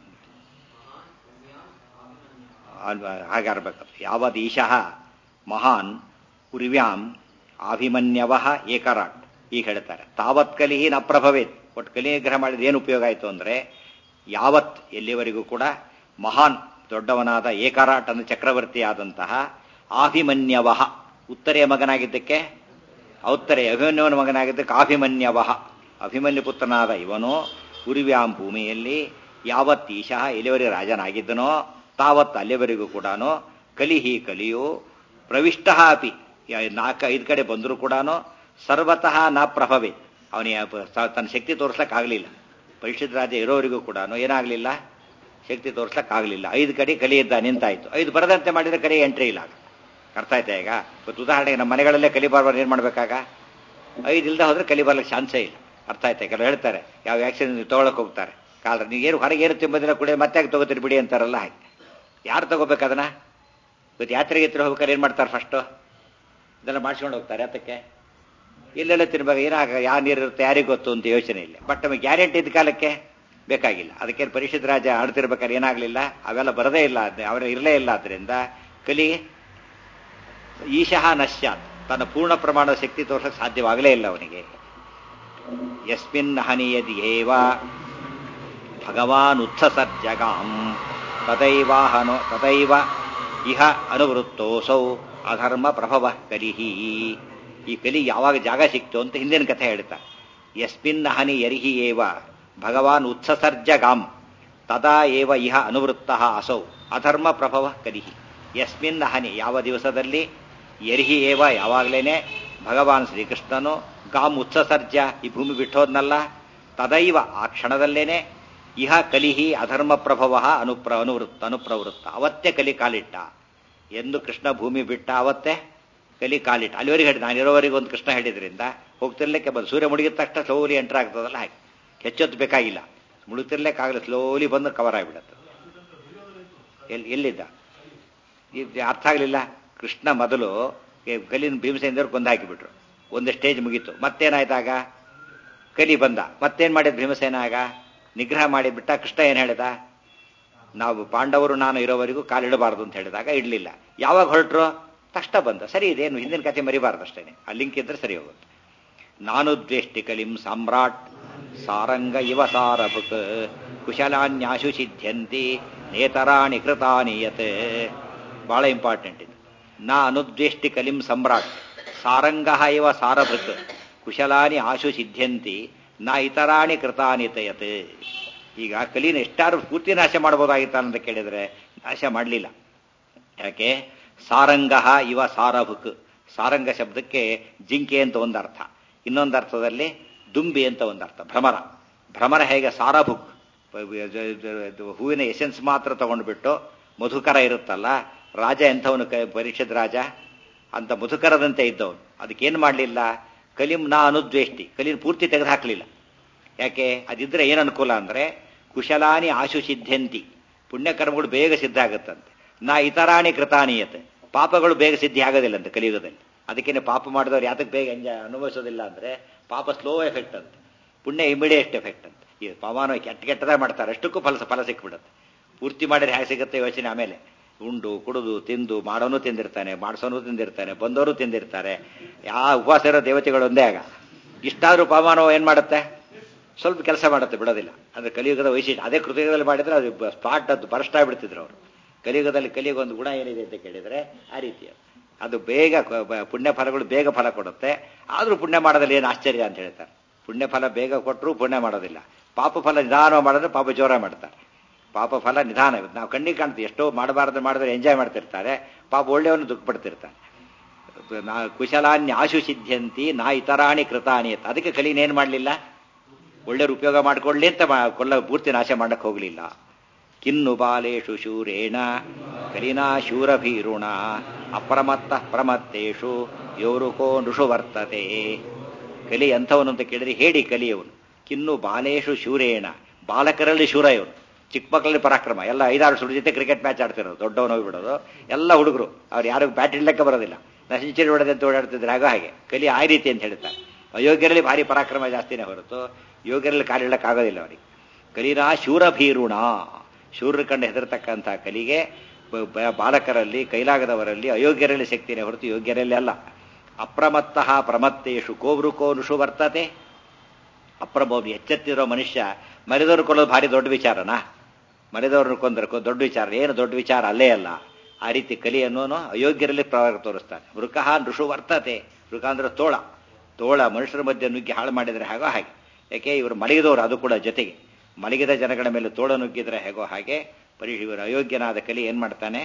ಹಾಗಾರ್ಬೇಕು ಯಾವದೀಶಃ ಮಹಾನ್ ಉರ್ವ್ಯಾಂ ಅಭಿಮನ್ಯವ ಏಕರಾಟ್ ಈಗ ಹೇಳ್ತಾರೆ ತಾವತ್ ಕಲಿಹಿ ನ ಪ್ರಭವೇತ್ ಒಟ್ಟು ಕಲಿಗ್ರಹ ಮಾಡಿದ ಏನು ಉಪಯೋಗ ಆಯಿತು ಅಂದರೆ ಯಾವತ್ ಎಲ್ಲಿವರೆಗೂ ಕೂಡ ಮಹಾನ್ ದೊಡ್ಡವನಾದ ಏಕರಾಟನ ಚಕ್ರವರ್ತಿಯಾದಂತಹ ಆಭಿಮನ್ಯವ ಉತ್ತರೆಯ ಮಗನಾಗಿದ್ದಕ್ಕೆ ಔತ್ತರೆ ಅಭಿಮನ್ಯವನ ಮಗನಾಗಿದ್ದಕ್ಕೆ ಆಭಿಮನ್ಯವ ಅಭಿಮನ್ಯು ಪುತ್ರನಾದ ಇವನು ಉರಿವ್ಯಾಂ ಭೂಮಿಯಲ್ಲಿ ಯಾವತ್ ಈಶಃ ಎಲ್ಲಿವರೆಗೆ ರಾಜನಾಗಿದ್ದನೋ ತಾವತ್ ಅಲ್ಲಿವರೆಗೂ ಕೂಡ ಕಲಿಹಿ ಕಲಿಯು ಪ್ರವಿಷ್ಟ ಅಪಿ ನಾಲ್ಕು ಐದು ಕಡೆ ಬಂದರೂ ಕೂಡ ಸರ್ವತಃ ನ ಪ್ರಭವೇ ಅವನಿಗೆ ತನ್ನ ಶಕ್ತಿ ತೋರಿಸ್ಲಕ್ಕಾಗಲಿಲ್ಲ ಪರಿಷತ್ ರಾಜ ಇರೋವರೆಗೂ ಕೂಡ ಏನಾಗಲಿಲ್ಲ ಶಕ್ತಿ ತೋರಿಸ್ಲಕ್ಕಾಗಲಿಲ್ಲ ಐದು ಕಡೆ ಕಲಿಯಿದ್ದ ನಿಂತಾಯ್ತು ಐದು ಬರದಂತೆ ಮಾಡಿದ್ರೆ ಕಡೆ ಎಂಟ್ರಿ ಇಲ್ಲ ಅರ್ಥ ಆಯ್ತಾ ಈಗ ಇವತ್ತು ಉದಾಹರಣೆಗೆ ನಮ್ಮ ಮನೆಗಳಲ್ಲೇ ಕಲಿ ಬಾರ್ಬಾರ್ದು ಏನು ಮಾಡಬೇಕಾಗ ಐದು ಇಲ್ದ ಹೋದ್ರೆ ಕಲಿ ಬರ್ಲಿಕ್ಕೆ ಚಾನ್ಸೇ ಇಲ್ಲ ಅರ್ಥ ಆಯ್ತಾ ಕೆಲವು ಹೇಳ್ತಾರೆ ಯಾವ ವ್ಯಾಕ್ಸಿನ್ ತೊಗೊಳಕ್ ಹೋಗ್ತಾರೆ ಕಾಲ ನೀವು ಏನು ಹೊರಗೆ ಏನು ತಿಂಬದಿನ ಕೂಡ ಮತ್ತೆ ತಗೋತೀರಿ ಬಿಡಿ ಅಂತಾರಲ್ಲ ಹಾಗೆ ಯಾರು ತಗೋಬೇಕು ಅದನ್ನ ಇವತ್ತು ಯಾತ್ರೆಗೆ ಹತ್ರ ಹೋಗ್ಬೇಕಾದ್ರೆ ಏನು ಮಾಡ್ತಾರೆ ಫಸ್ಟು ಇದೆಲ್ಲ ಮಾಡಿಸ್ಕೊಂಡು ಹೋಗ್ತಾರೆ ಅದಕ್ಕೆ ಇಲ್ಲೆಲ್ಲ ತಿನ್ಬೇಕು ಏನಾಗ ಯಾವ ನೀರು ಇರುತ್ತೆ ಯಾರಿಗೆ ಗೊತ್ತು ಅಂತ ಯೋಚನೆ ಇಲ್ಲ ಬಟ್ ನಮಗೆ ಗ್ಯಾರಂಟಿ ಇದ್ದ ಕಾಲಕ್ಕೆ ಬೇಕಾಗಿಲ್ಲ ಅದಕ್ಕೆ ಪರಿಷತ್ ರಾಜ ಆಡ್ತಿರ್ಬೇಕಾದ್ರೆ ಏನಾಗಲಿಲ್ಲ ಅವೆಲ್ಲ ಬರದೇ ಇಲ್ಲ ಅವ್ರ ಇರಲೇ ಇಲ್ಲ ಅದರಿಂದ ಕಲಿ ಈಶಃ ನಶ್ಯಾತ್ ತನ್ನ ಪೂರ್ಣ ಪ್ರಮಾಣದ ಶಕ್ತಿ ತೋರ್ಸಕ್ಕೆ ಸಾಧ್ಯವಾಗಲೇ ಇಲ್ಲ ಅವನಿಗೆ ಯಸ್ಮಿನ್ ಹನಿಯದಿಯೇವ ಭಗವಾನ್ ಉತ್ಸಸರ್ಜಗಾಂ ತದೈವಾಹನು ತದೈವ ಇಹ ಅನುವೃತ್ತೋಸೌ ಅಧರ್ಮ ಪ್ರಭವ ಕಲಿಹಿ ಈ ಕಲಿ ಯಾವಾಗ ಜಾಗ ಸಿಕ್ತು ಅಂತ ಹಿಂದಿನ ಕಥೆ ಹೇಳ್ತಾ ಯಸ್ಮಿನ್ ಹನಿ ಯರಿಹಿ ಏವ ಭಗವಾನ್ ಉತ್ಸಸರ್ಜಗಾಂ ತದಾ ಏವ ಇಹ ಅನುವೃತ್ತ ಅಸೌ ಅಧರ್ಮ ಪ್ರಭವ ಕಲಿಹಿ ಯಸ್ಮಿನ್ ಹನಿ ಯಾವ ದಿವಸದಲ್ಲಿ ಯರ್ಹಿ ಏವ ಯಾವಾಗಲೇನೆ ಭಗವಾನ್ ಶ್ರೀಕೃಷ್ಣನು ಗಾಮ್ ಉತ್ಸಸರ್ಜ ಈ ಭೂಮಿ ಬಿಟ್ಟೋದ್ನಲ್ಲ ತದೈವ ಆ ಕ್ಷಣದಲ್ಲೇನೆ ಇಹ ಕಲಿಹಿ ಅಧರ್ಮ ಪ್ರಭವ ಅನುಪ್ರ ಅನುವೃತ್ತ ಅನುಪ್ರವೃತ್ತ ಅವತ್ತೇ ಕಲಿ ಕಾಲಿಟ್ಟ ಎಂದು ಕೃಷ್ಣ ಭೂಮಿ ಬಿಟ್ಟ ಅವತ್ತೇ ಕಲಿ ಕಾಲಿಟ್ಟ ಅಲ್ಲಿವರೆಗೆ ಹೇಳಿದ ನಾನಿರೋವರೆಗೆ ಒಂದು ಕೃಷ್ಣ ಹೇಳಿದ್ರಿಂದ ಹೋಗ್ತಿರ್ಲಿಕ್ಕೆ ಬಂದು ಸೂರ್ಯ ಮುಳುಗಿದ ತಕ್ಷಣ ಸ್ಲೋಲಿ ಎಂಟರ್ ಆಗ್ತದಲ್ಲ ಹಾಗೆ ಹೆಚ್ಚೊತ್ತು ಬೇಕಾಗಿಲ್ಲ ಮುಳುಗ್ತಿರ್ಲಿಕ್ಕಾಗಲಿ ಸ್ಲೋಲಿ ಬಂದು ಕವರ್ ಆಗಿಬಿಡತ್ತೆ ಎಲ್ಲಿ ಎಲ್ಲಿದ್ದ ಇದು ಅರ್ಥ ಆಗಲಿಲ್ಲ ಕೃಷ್ಣ ಮೊದಲು ಕಲಿನ ಭೀಮಸೇನದವ್ರು ಕೊಂದು ಹಾಕಿಬಿಟ್ರು ಒಂದು ಸ್ಟೇಜ್ ಮುಗೀತು ಮತ್ತೇನಾಯ್ತಾಗ ಕಲಿ ಬಂದ ಮತ್ತೇನ್ ಮಾಡಿದ ಭೀಮಸೇನ ಆಗ ನಿಗ್ರಹ ಮಾಡಿಬಿಟ್ಟ ಕೃಷ್ಣ ಏನ್ ಹೇಳಿದ ನಾವು ಪಾಂಡವರು ನಾನು ಇರೋವರೆಗೂ ಕಾಲಿಡಬಾರದು ಅಂತ ಹೇಳಿದಾಗ ಇಡ್ಲಿಲ್ಲ ಯಾವಾಗ ಹೊರಟ್ರು ತಕ್ಷಣ ಬಂದ ಸರಿ ಇದೇನು ಹಿಂದಿನ ಕಥೆ ಮರಿಬಾರ್ದು ಅಷ್ಟೇನೆ ಆ ಲಿಂಕ್ ಇದ್ರೆ ಸರಿ ಹೋಗುತ್ತೆ ನಾನು ದ್ವೇಷ್ಟಿ ಕಲಿಂ ಸಾಮ್ರಾಟ್ ಸಾರಂಗ ಇವ ಸಾರಭುಕ್ ಕುಶಲಾನ್ಯಾಶು ಸಿದ್ಧ್ಯಂತಿ ನೇತರಾಣಿ ಕೃತಾನಿ ಯತ್ ಬಹಳ ಇಂಪಾರ್ಟೆಂಟ್ ಇದು ನಾ ಅನುದ್ವೇಷ್ಟಿ ಕಲಿಂ ಸಮ್ರಾಟ್ ಸಾರಂಗ ಇವ ಸಾರಭೃಕ್ ಕುಶಲಾನಿ ಆಶು ಸಿದ್ಧ್ಯಂತಿ ನಾ ಇತರಾಣಿ ಕೃತಾನಿ ತಯತ್ ಈಗ ಕಲಿನ ಎಷ್ಟಾರು ಪೂರ್ತಿ ನಾಶ ಮಾಡ್ಬೋದಾಗಿತ್ತ ಅಂತ ಕೇಳಿದ್ರೆ ನಾಶ ಮಾಡಲಿಲ್ಲ ಯಾಕೆ ಸಾರಂಗ ಇವ ಸಾರಭುಕ್ ಸಾರಂಗ ಶಬ್ದಕ್ಕೆ ಜಿಂಕೆ ಅಂತ ಒಂದು ಅರ್ಥ ಇನ್ನೊಂದು ಅರ್ಥದಲ್ಲಿ ದುಂಬಿ ಅಂತ ಒಂದು ಅರ್ಥ ಭ್ರಮರ ಭ್ರಮರ ಹೇಗೆ ಸಾರಭುಕ್ ಹೂವಿನ ಎಸೆನ್ಸ್ ಮಾತ್ರ ತಗೊಂಡ್ಬಿಟ್ಟು ಮಧುಕರ ಇರುತ್ತಲ್ಲ ರಾಜ ಎಂಥವನು ಪರೀಕ್ಷಿತ ರಾಜ ಅಂತ ಮಧುಕರದಂತೆ ಇದ್ದವನು ಅದಕ್ಕೇನು ಮಾಡಲಿಲ್ಲ ಕಲಿಂ ನಾ ಅನುದ್ವೇಷ್ಟಿ ಕಲಿನ ಪೂರ್ತಿ ತೆಗೆದು ಹಾಕಲಿಲ್ಲ ಯಾಕೆ ಅದಿದ್ರೆ ಏನು ಅನುಕೂಲ ಅಂದ್ರೆ ಕುಶಲಾನಿ ಆಶು ಸಿದ್ಧಂತಿ ಪುಣ್ಯಕರ್ಮಗಳು ಬೇಗ ಸಿದ್ಧ ಆಗುತ್ತಂತೆ ನಾ ಇತರಾಣಿ ಕೃತಾನೀಯತೆ ಪಾಪಗಳು ಬೇಗ ಸಿದ್ಧಿ ಆಗೋದಿಲ್ಲಂತೆ ಕಲಿಯುಗದಲ್ಲಿ ಅದಕ್ಕೇನೆ ಪಾಪ ಮಾಡಿದವ್ರು ಯಾತಕ್ಕೆ ಬೇಗ ಎಂಜಾಯ್ ಅನುಭವಿಸೋದಿಲ್ಲ ಅಂದ್ರೆ ಪಾಪ ಸ್ಲೋ ಎಫೆಕ್ಟ್ ಅಂತ ಪುಣ್ಯ ಇಮಿಡಿಯೇಟ್ ಎಫೆಕ್ಟ್ ಅಂತ ಈ ಪವನ ಕೆಟ್ಟ ಕೆಟ್ಟದಾಗ ಮಾಡ್ತಾರೆ ಅಷ್ಟಕ್ಕೂ ಫಲ ಫಲ ಸಿಕ್ಬಿಡುತ್ತೆ ಪೂರ್ತಿ ಮಾಡಿದ್ರೆ ಹೇಗೆ ಸಿಗುತ್ತೆ ಯೋಚನೆ ಆಮೇಲೆ ಉಂಡು ಕುಡಿದು ತಿಂದು ಮಾಡೋನು ತಿಂದಿರ್ತಾನೆ ಮಾಡಿಸೋನು ತಿಂದಿರ್ತಾನೆ ಬಂದವರು ತಿಂದಿರ್ತಾರೆ ಯಾವ ಉಪವಾಸ ಇರೋ ದೇವತೆಗಳು ಒಂದೇ ಆಗ ಇಷ್ಟಾದ್ರೂ ಪವಮಾನ ಏನ್ ಮಾಡುತ್ತೆ ಸ್ವಲ್ಪ ಕೆಲಸ ಮಾಡುತ್ತೆ ಬಿಡೋದಿಲ್ಲ ಅಂದ್ರೆ ಕಲಿಯುಗದ ವೈಶಿಷ್ಟ್ಯ ಅದೇ ಕೃತಯುಗದಲ್ಲಿ ಮಾಡಿದ್ರೆ ಅದು ಸ್ಪಾಟ್ ಅದು ಬರಸ್ಟ್ ಆಗ್ಬಿಡ್ತಿದ್ರು ಅವರು ಕಲಿಯುಗದಲ್ಲಿ ಕಲಿಯುಗ ಒಂದು ಗುಣ ಏನಿದೆ ಅಂತ ಕೇಳಿದ್ರೆ ಆ ರೀತಿ ಅದು ಬೇಗ ಪುಣ್ಯ ಫಲಗಳು ಬೇಗ ಫಲ ಕೊಡುತ್ತೆ ಆದ್ರೂ ಪುಣ್ಯ ಮಾಡೋದಲ್ಲಿ ಏನು ಆಶ್ಚರ್ಯ ಅಂತ ಹೇಳ್ತಾರೆ ಪುಣ್ಯ ಫಲ ಬೇಗ ಕೊಟ್ಟರು ಪುಣ್ಯ ಮಾಡೋದಿಲ್ಲ ಪಾಪ ಫಲ ನಿಧಾನ ಮಾಡಿದ್ರೆ ಪಾಪ ಜೋರ ಮಾಡ್ತಾರೆ ಪಾಪ ಫಲ ನಿಧಾನ ನಾವು ಕಣ್ಣಿಗೆ ಕಾಣ್ತೀವಿ ಎಷ್ಟೋ ಮಾಡಬಾರ್ದು ಮಾಡಿದ್ರೆ ಎಂಜಾಯ್ ಮಾಡ್ತಿರ್ತಾರೆ ಪಾಪ ಒಳ್ಳೆಯವನು ದುಃಖ ಪಡ್ತಿರ್ತಾನೆ ನಾ ಕುಶಲಾನ್ಯ ಆಶು ಸಿದ್ಧಂತಿ ನಾ ಇತರಾಣಿ ಕೃತಾನಿ ಅಂತ ಅದಕ್ಕೆ ಕಲೀನೇನು ಮಾಡಲಿಲ್ಲ ಒಳ್ಳೆಯವ್ರು ಉಪಯೋಗ ಮಾಡಿಕೊಳ್ಳಿ ಅಂತ ಕೊಲ್ಲ ಪೂರ್ತಿ ನಾಶ ಮಾಡಕ್ಕೆ ಹೋಗಲಿಲ್ಲ ಕಿನ್ನು ಬಾಲೇಶು ಶೂರೇಣ ಕಲಿನಾ ಶೂರಭೀರುಣ ಅಪ್ರಮತ್ತ ಪ್ರಮತ್ತೇಶು ಯೋರುಕೋ ನೃಷು ವರ್ತತೆ ಕಲಿ ಅಂಥವನು ಅಂತ ಕೇಳಿದ್ರೆ ಹೇಳಿ ಕಲಿಯವನು ಕಿನ್ನು ಬಾಲೇಶು ಶೂರೇಣ ಬಾಲಕರಲ್ಲಿ ಶೂರ ಇವನು ಚಿಕ್ಕ ಮಕ್ಕಳಲ್ಲಿ ಪರಾಕ್ರಮ ಎಲ್ಲ ಐದಾರು ಸುಡು ಜೊತೆ ಕ್ರಿಕೆಟ್ ಮ್ಯಾಚ್ ಆಡ್ತಿರೋದು ದೊಡ್ಡವನು ಹೋಗ್ಬಿಡೋದು ಎಲ್ಲ ಹುಡುಗರು ಅವ್ರು ಯಾರಿಗೂ ಬ್ಯಾಟ್ ಇಡ್ಲಿಕ್ಕೆ ಬರೋದಿಲ್ಲ ನಶಿಂಚರಿ ಹೊಡೆದಂತ ಓಡಾಡ್ತಿದ್ರೆ ಆಗ ಹಾಗೆ ಕಲಿ ಆ ರೀತಿ ಅಂತ ಹೇಳ್ತಾರೆ ಅಯೋಗ್ಯರಲ್ಲಿ ಭಾರಿ ಪರಾಕ್ರಮ ಜಾಸ್ತಿನೇ ಹೊರತು ಯೋಗ್ಯರಲ್ಲಿ ಕಾಲಿಡಕ್ಕಾಗೋದಿಲ್ಲ ಅವರಿಗೆ ಕಲಿನಾ ಶೂರಭೀರುಣ ಶೂರ್ರ ಕಂಡು ಹೆದರ್ತಕ್ಕಂಥ ಕಲಿಗೆ ಬಾಲಕರಲ್ಲಿ ಕೈಲಾಗದವರಲ್ಲಿ ಅಯೋಗ್ಯರಲ್ಲಿ ಶಕ್ತಿನೇ ಹೊರತು ಯೋಗ್ಯರಲ್ಲಿ ಅಲ್ಲ ಅಪ್ರಮತ್ತ ಪ್ರಮತ್ತೇಶು ಕೋಬ್ರುಕೋ ನುಷು ವರ್ತತೆ ಅಪ್ರಭೋಗಿ ಎಚ್ಚೆತ್ತಿರೋ ಮನುಷ್ಯ ಮರೆದವ್ರು ಕೊಲ್ಲೋದು ಭಾರಿ ದೊಡ್ಡ ವಿಚಾರನಾ ಮರೆದವ್ರನ್ನ ಕೊಂದ್ರೆ ದೊಡ್ಡ ವಿಚಾರ ಏನು ದೊಡ್ಡ ವಿಚಾರ ಅಲ್ಲೇ ಅಲ್ಲ ಆ ರೀತಿ ಕಲಿ ಅನ್ನೋನು ಅಯೋಗ್ಯರಲ್ಲಿ ಪ್ರವರ್ಗ ತೋರಿಸ್ತಾನೆ ಮೃಕಃ ನೃಷು ವರ್ತತೆ ಮೃಗ ಅಂದ್ರೆ ತೋಳ ತೋಳ ಮನುಷ್ಯರ ಮಧ್ಯೆ ನುಗ್ಗಿ ಹಾಳು ಮಾಡಿದರೆ ಹೇಗೋ ಹಾಗೆ ಯಾಕೆ ಇವರು ಮಲಗಿದವರು ಅದು ಕೂಡ ಜೊತೆಗೆ ಮಲಗಿದ ಜನಗಳ ಮೇಲೆ ತೋಳ ನುಗ್ಗಿದ್ರೆ ಹೇಗೋ ಹಾಗೆ ಪರಿ ಇವರು ಅಯೋಗ್ಯನಾದ ಕಲಿ ಏನ್ ಮಾಡ್ತಾನೆ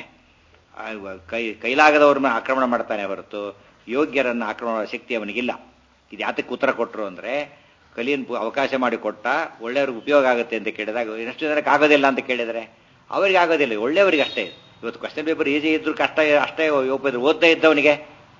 ಕೈ ಕೈಲಾಗದವ್ರ ಮೇಲೆ ಆಕ್ರಮಣ ಮಾಡ್ತಾನೆ ಹೊರತು ಯೋಗ್ಯರನ್ನ ಆಕ್ರಮಣ ಮಾಡೋ ಶಕ್ತಿ ಅವನಿಗಿಲ್ಲ ಇದು ಯಾತಕ್ಕೆ ಉತ್ತರ ಕೊಟ್ಟರು ಅಂದ್ರೆ ಕಲಿಯನ್ ಅವಕಾಶ ಮಾಡಿ ಕೊಟ್ಟ ಒಳ್ಳೆಯವ್ರಿಗೆ ಉಪಯೋಗ ಆಗುತ್ತೆ ಅಂತ ಕೇಳಿದಾಗ ಎಷ್ಟು ಜನಕ್ಕೆ ಆಗೋದಿಲ್ಲ ಅಂತ ಕೇಳಿದರೆ ಅವರಿಗೆ ಆಗೋದಿಲ್ಲ ಒಳ್ಳೆಯವರಿಗೆ ಅಷ್ಟೇ ಇವತ್ತು ಕ್ವಶನ್ ಪೇಪರ್ ಈಸಿ ಇದ್ರು ಕಷ್ಟ ಅಷ್ಟೇ ಓದಿದ್ರು ಓದ್ತಾ ಇದ್ದವನಿಗೆ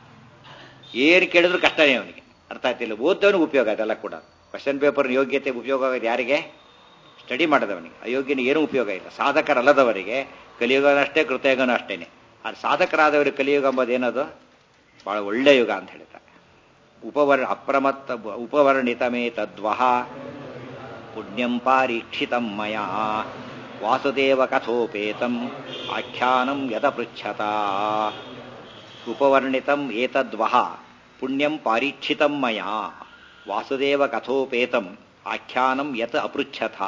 ಏನು ಕೇಳಿದ್ರು ಕಷ್ಟನೇ ಅವನಿಗೆ ಅರ್ಥ ಆಯ್ತಿಲ್ಲ ಓದ್ದವನಿಗೆ ಉಪಯೋಗ ಅದೆಲ್ಲ ಕೂಡ ಕ್ವಶನ್ ಪೇಪರ್ ಯೋಗ್ಯತೆ ಉಪಯೋಗ ಆಗೋದು ಯಾರಿಗೆ ಸ್ಟಡಿ ಮಾಡಿದವನಿಗೆ ಅಯೋಗ್ಯನಿಗೆ ಏನೂ ಉಪಯೋಗ ಇಲ್ಲ ಸಾಧಕರಲ್ಲದವರಿಗೆ ಕಲಿಯುಗನೂ ಅಷ್ಟೇ ಕೃತಯುಗನೂ ಅಷ್ಟೇನೆ ಅದು ಸಾಧಕರಾದವರಿಗೆ ಕಲಿಯುಗ ಎಂಬುದು ಏನದು ಬಹಳ ಒಳ್ಳೆ ಯುಗ ಅಂತ ಹೇಳ್ತಾರೆ ಉಪವರ್ ಅಪ್ರಮತ್ತ ಉಪವರ್ಣಿತಮೇ ತದ್ವಹ ಪುಣ್ಯಂ ಪಾರೀಕ್ಷಿತಂ ಮಯಾ ವಾಸುದೇವ ಕಥೋಪೇತಂ ಆಖ್ಯಾನಂ ಯದ ಪೃಚ್ಛತ ಉಪವರ್ಣಿತಂ ಏತದ್ವಹ ಪುಣ್ಯಂ ಪಾರೀಕ್ಷಿತಂ ಮಯ ವಾಸುದೇವ ಕಥೋಪೇತಂ ಆಖ್ಯಾನಂ ಯತ್ ಅಪೃಚ್ಛಥ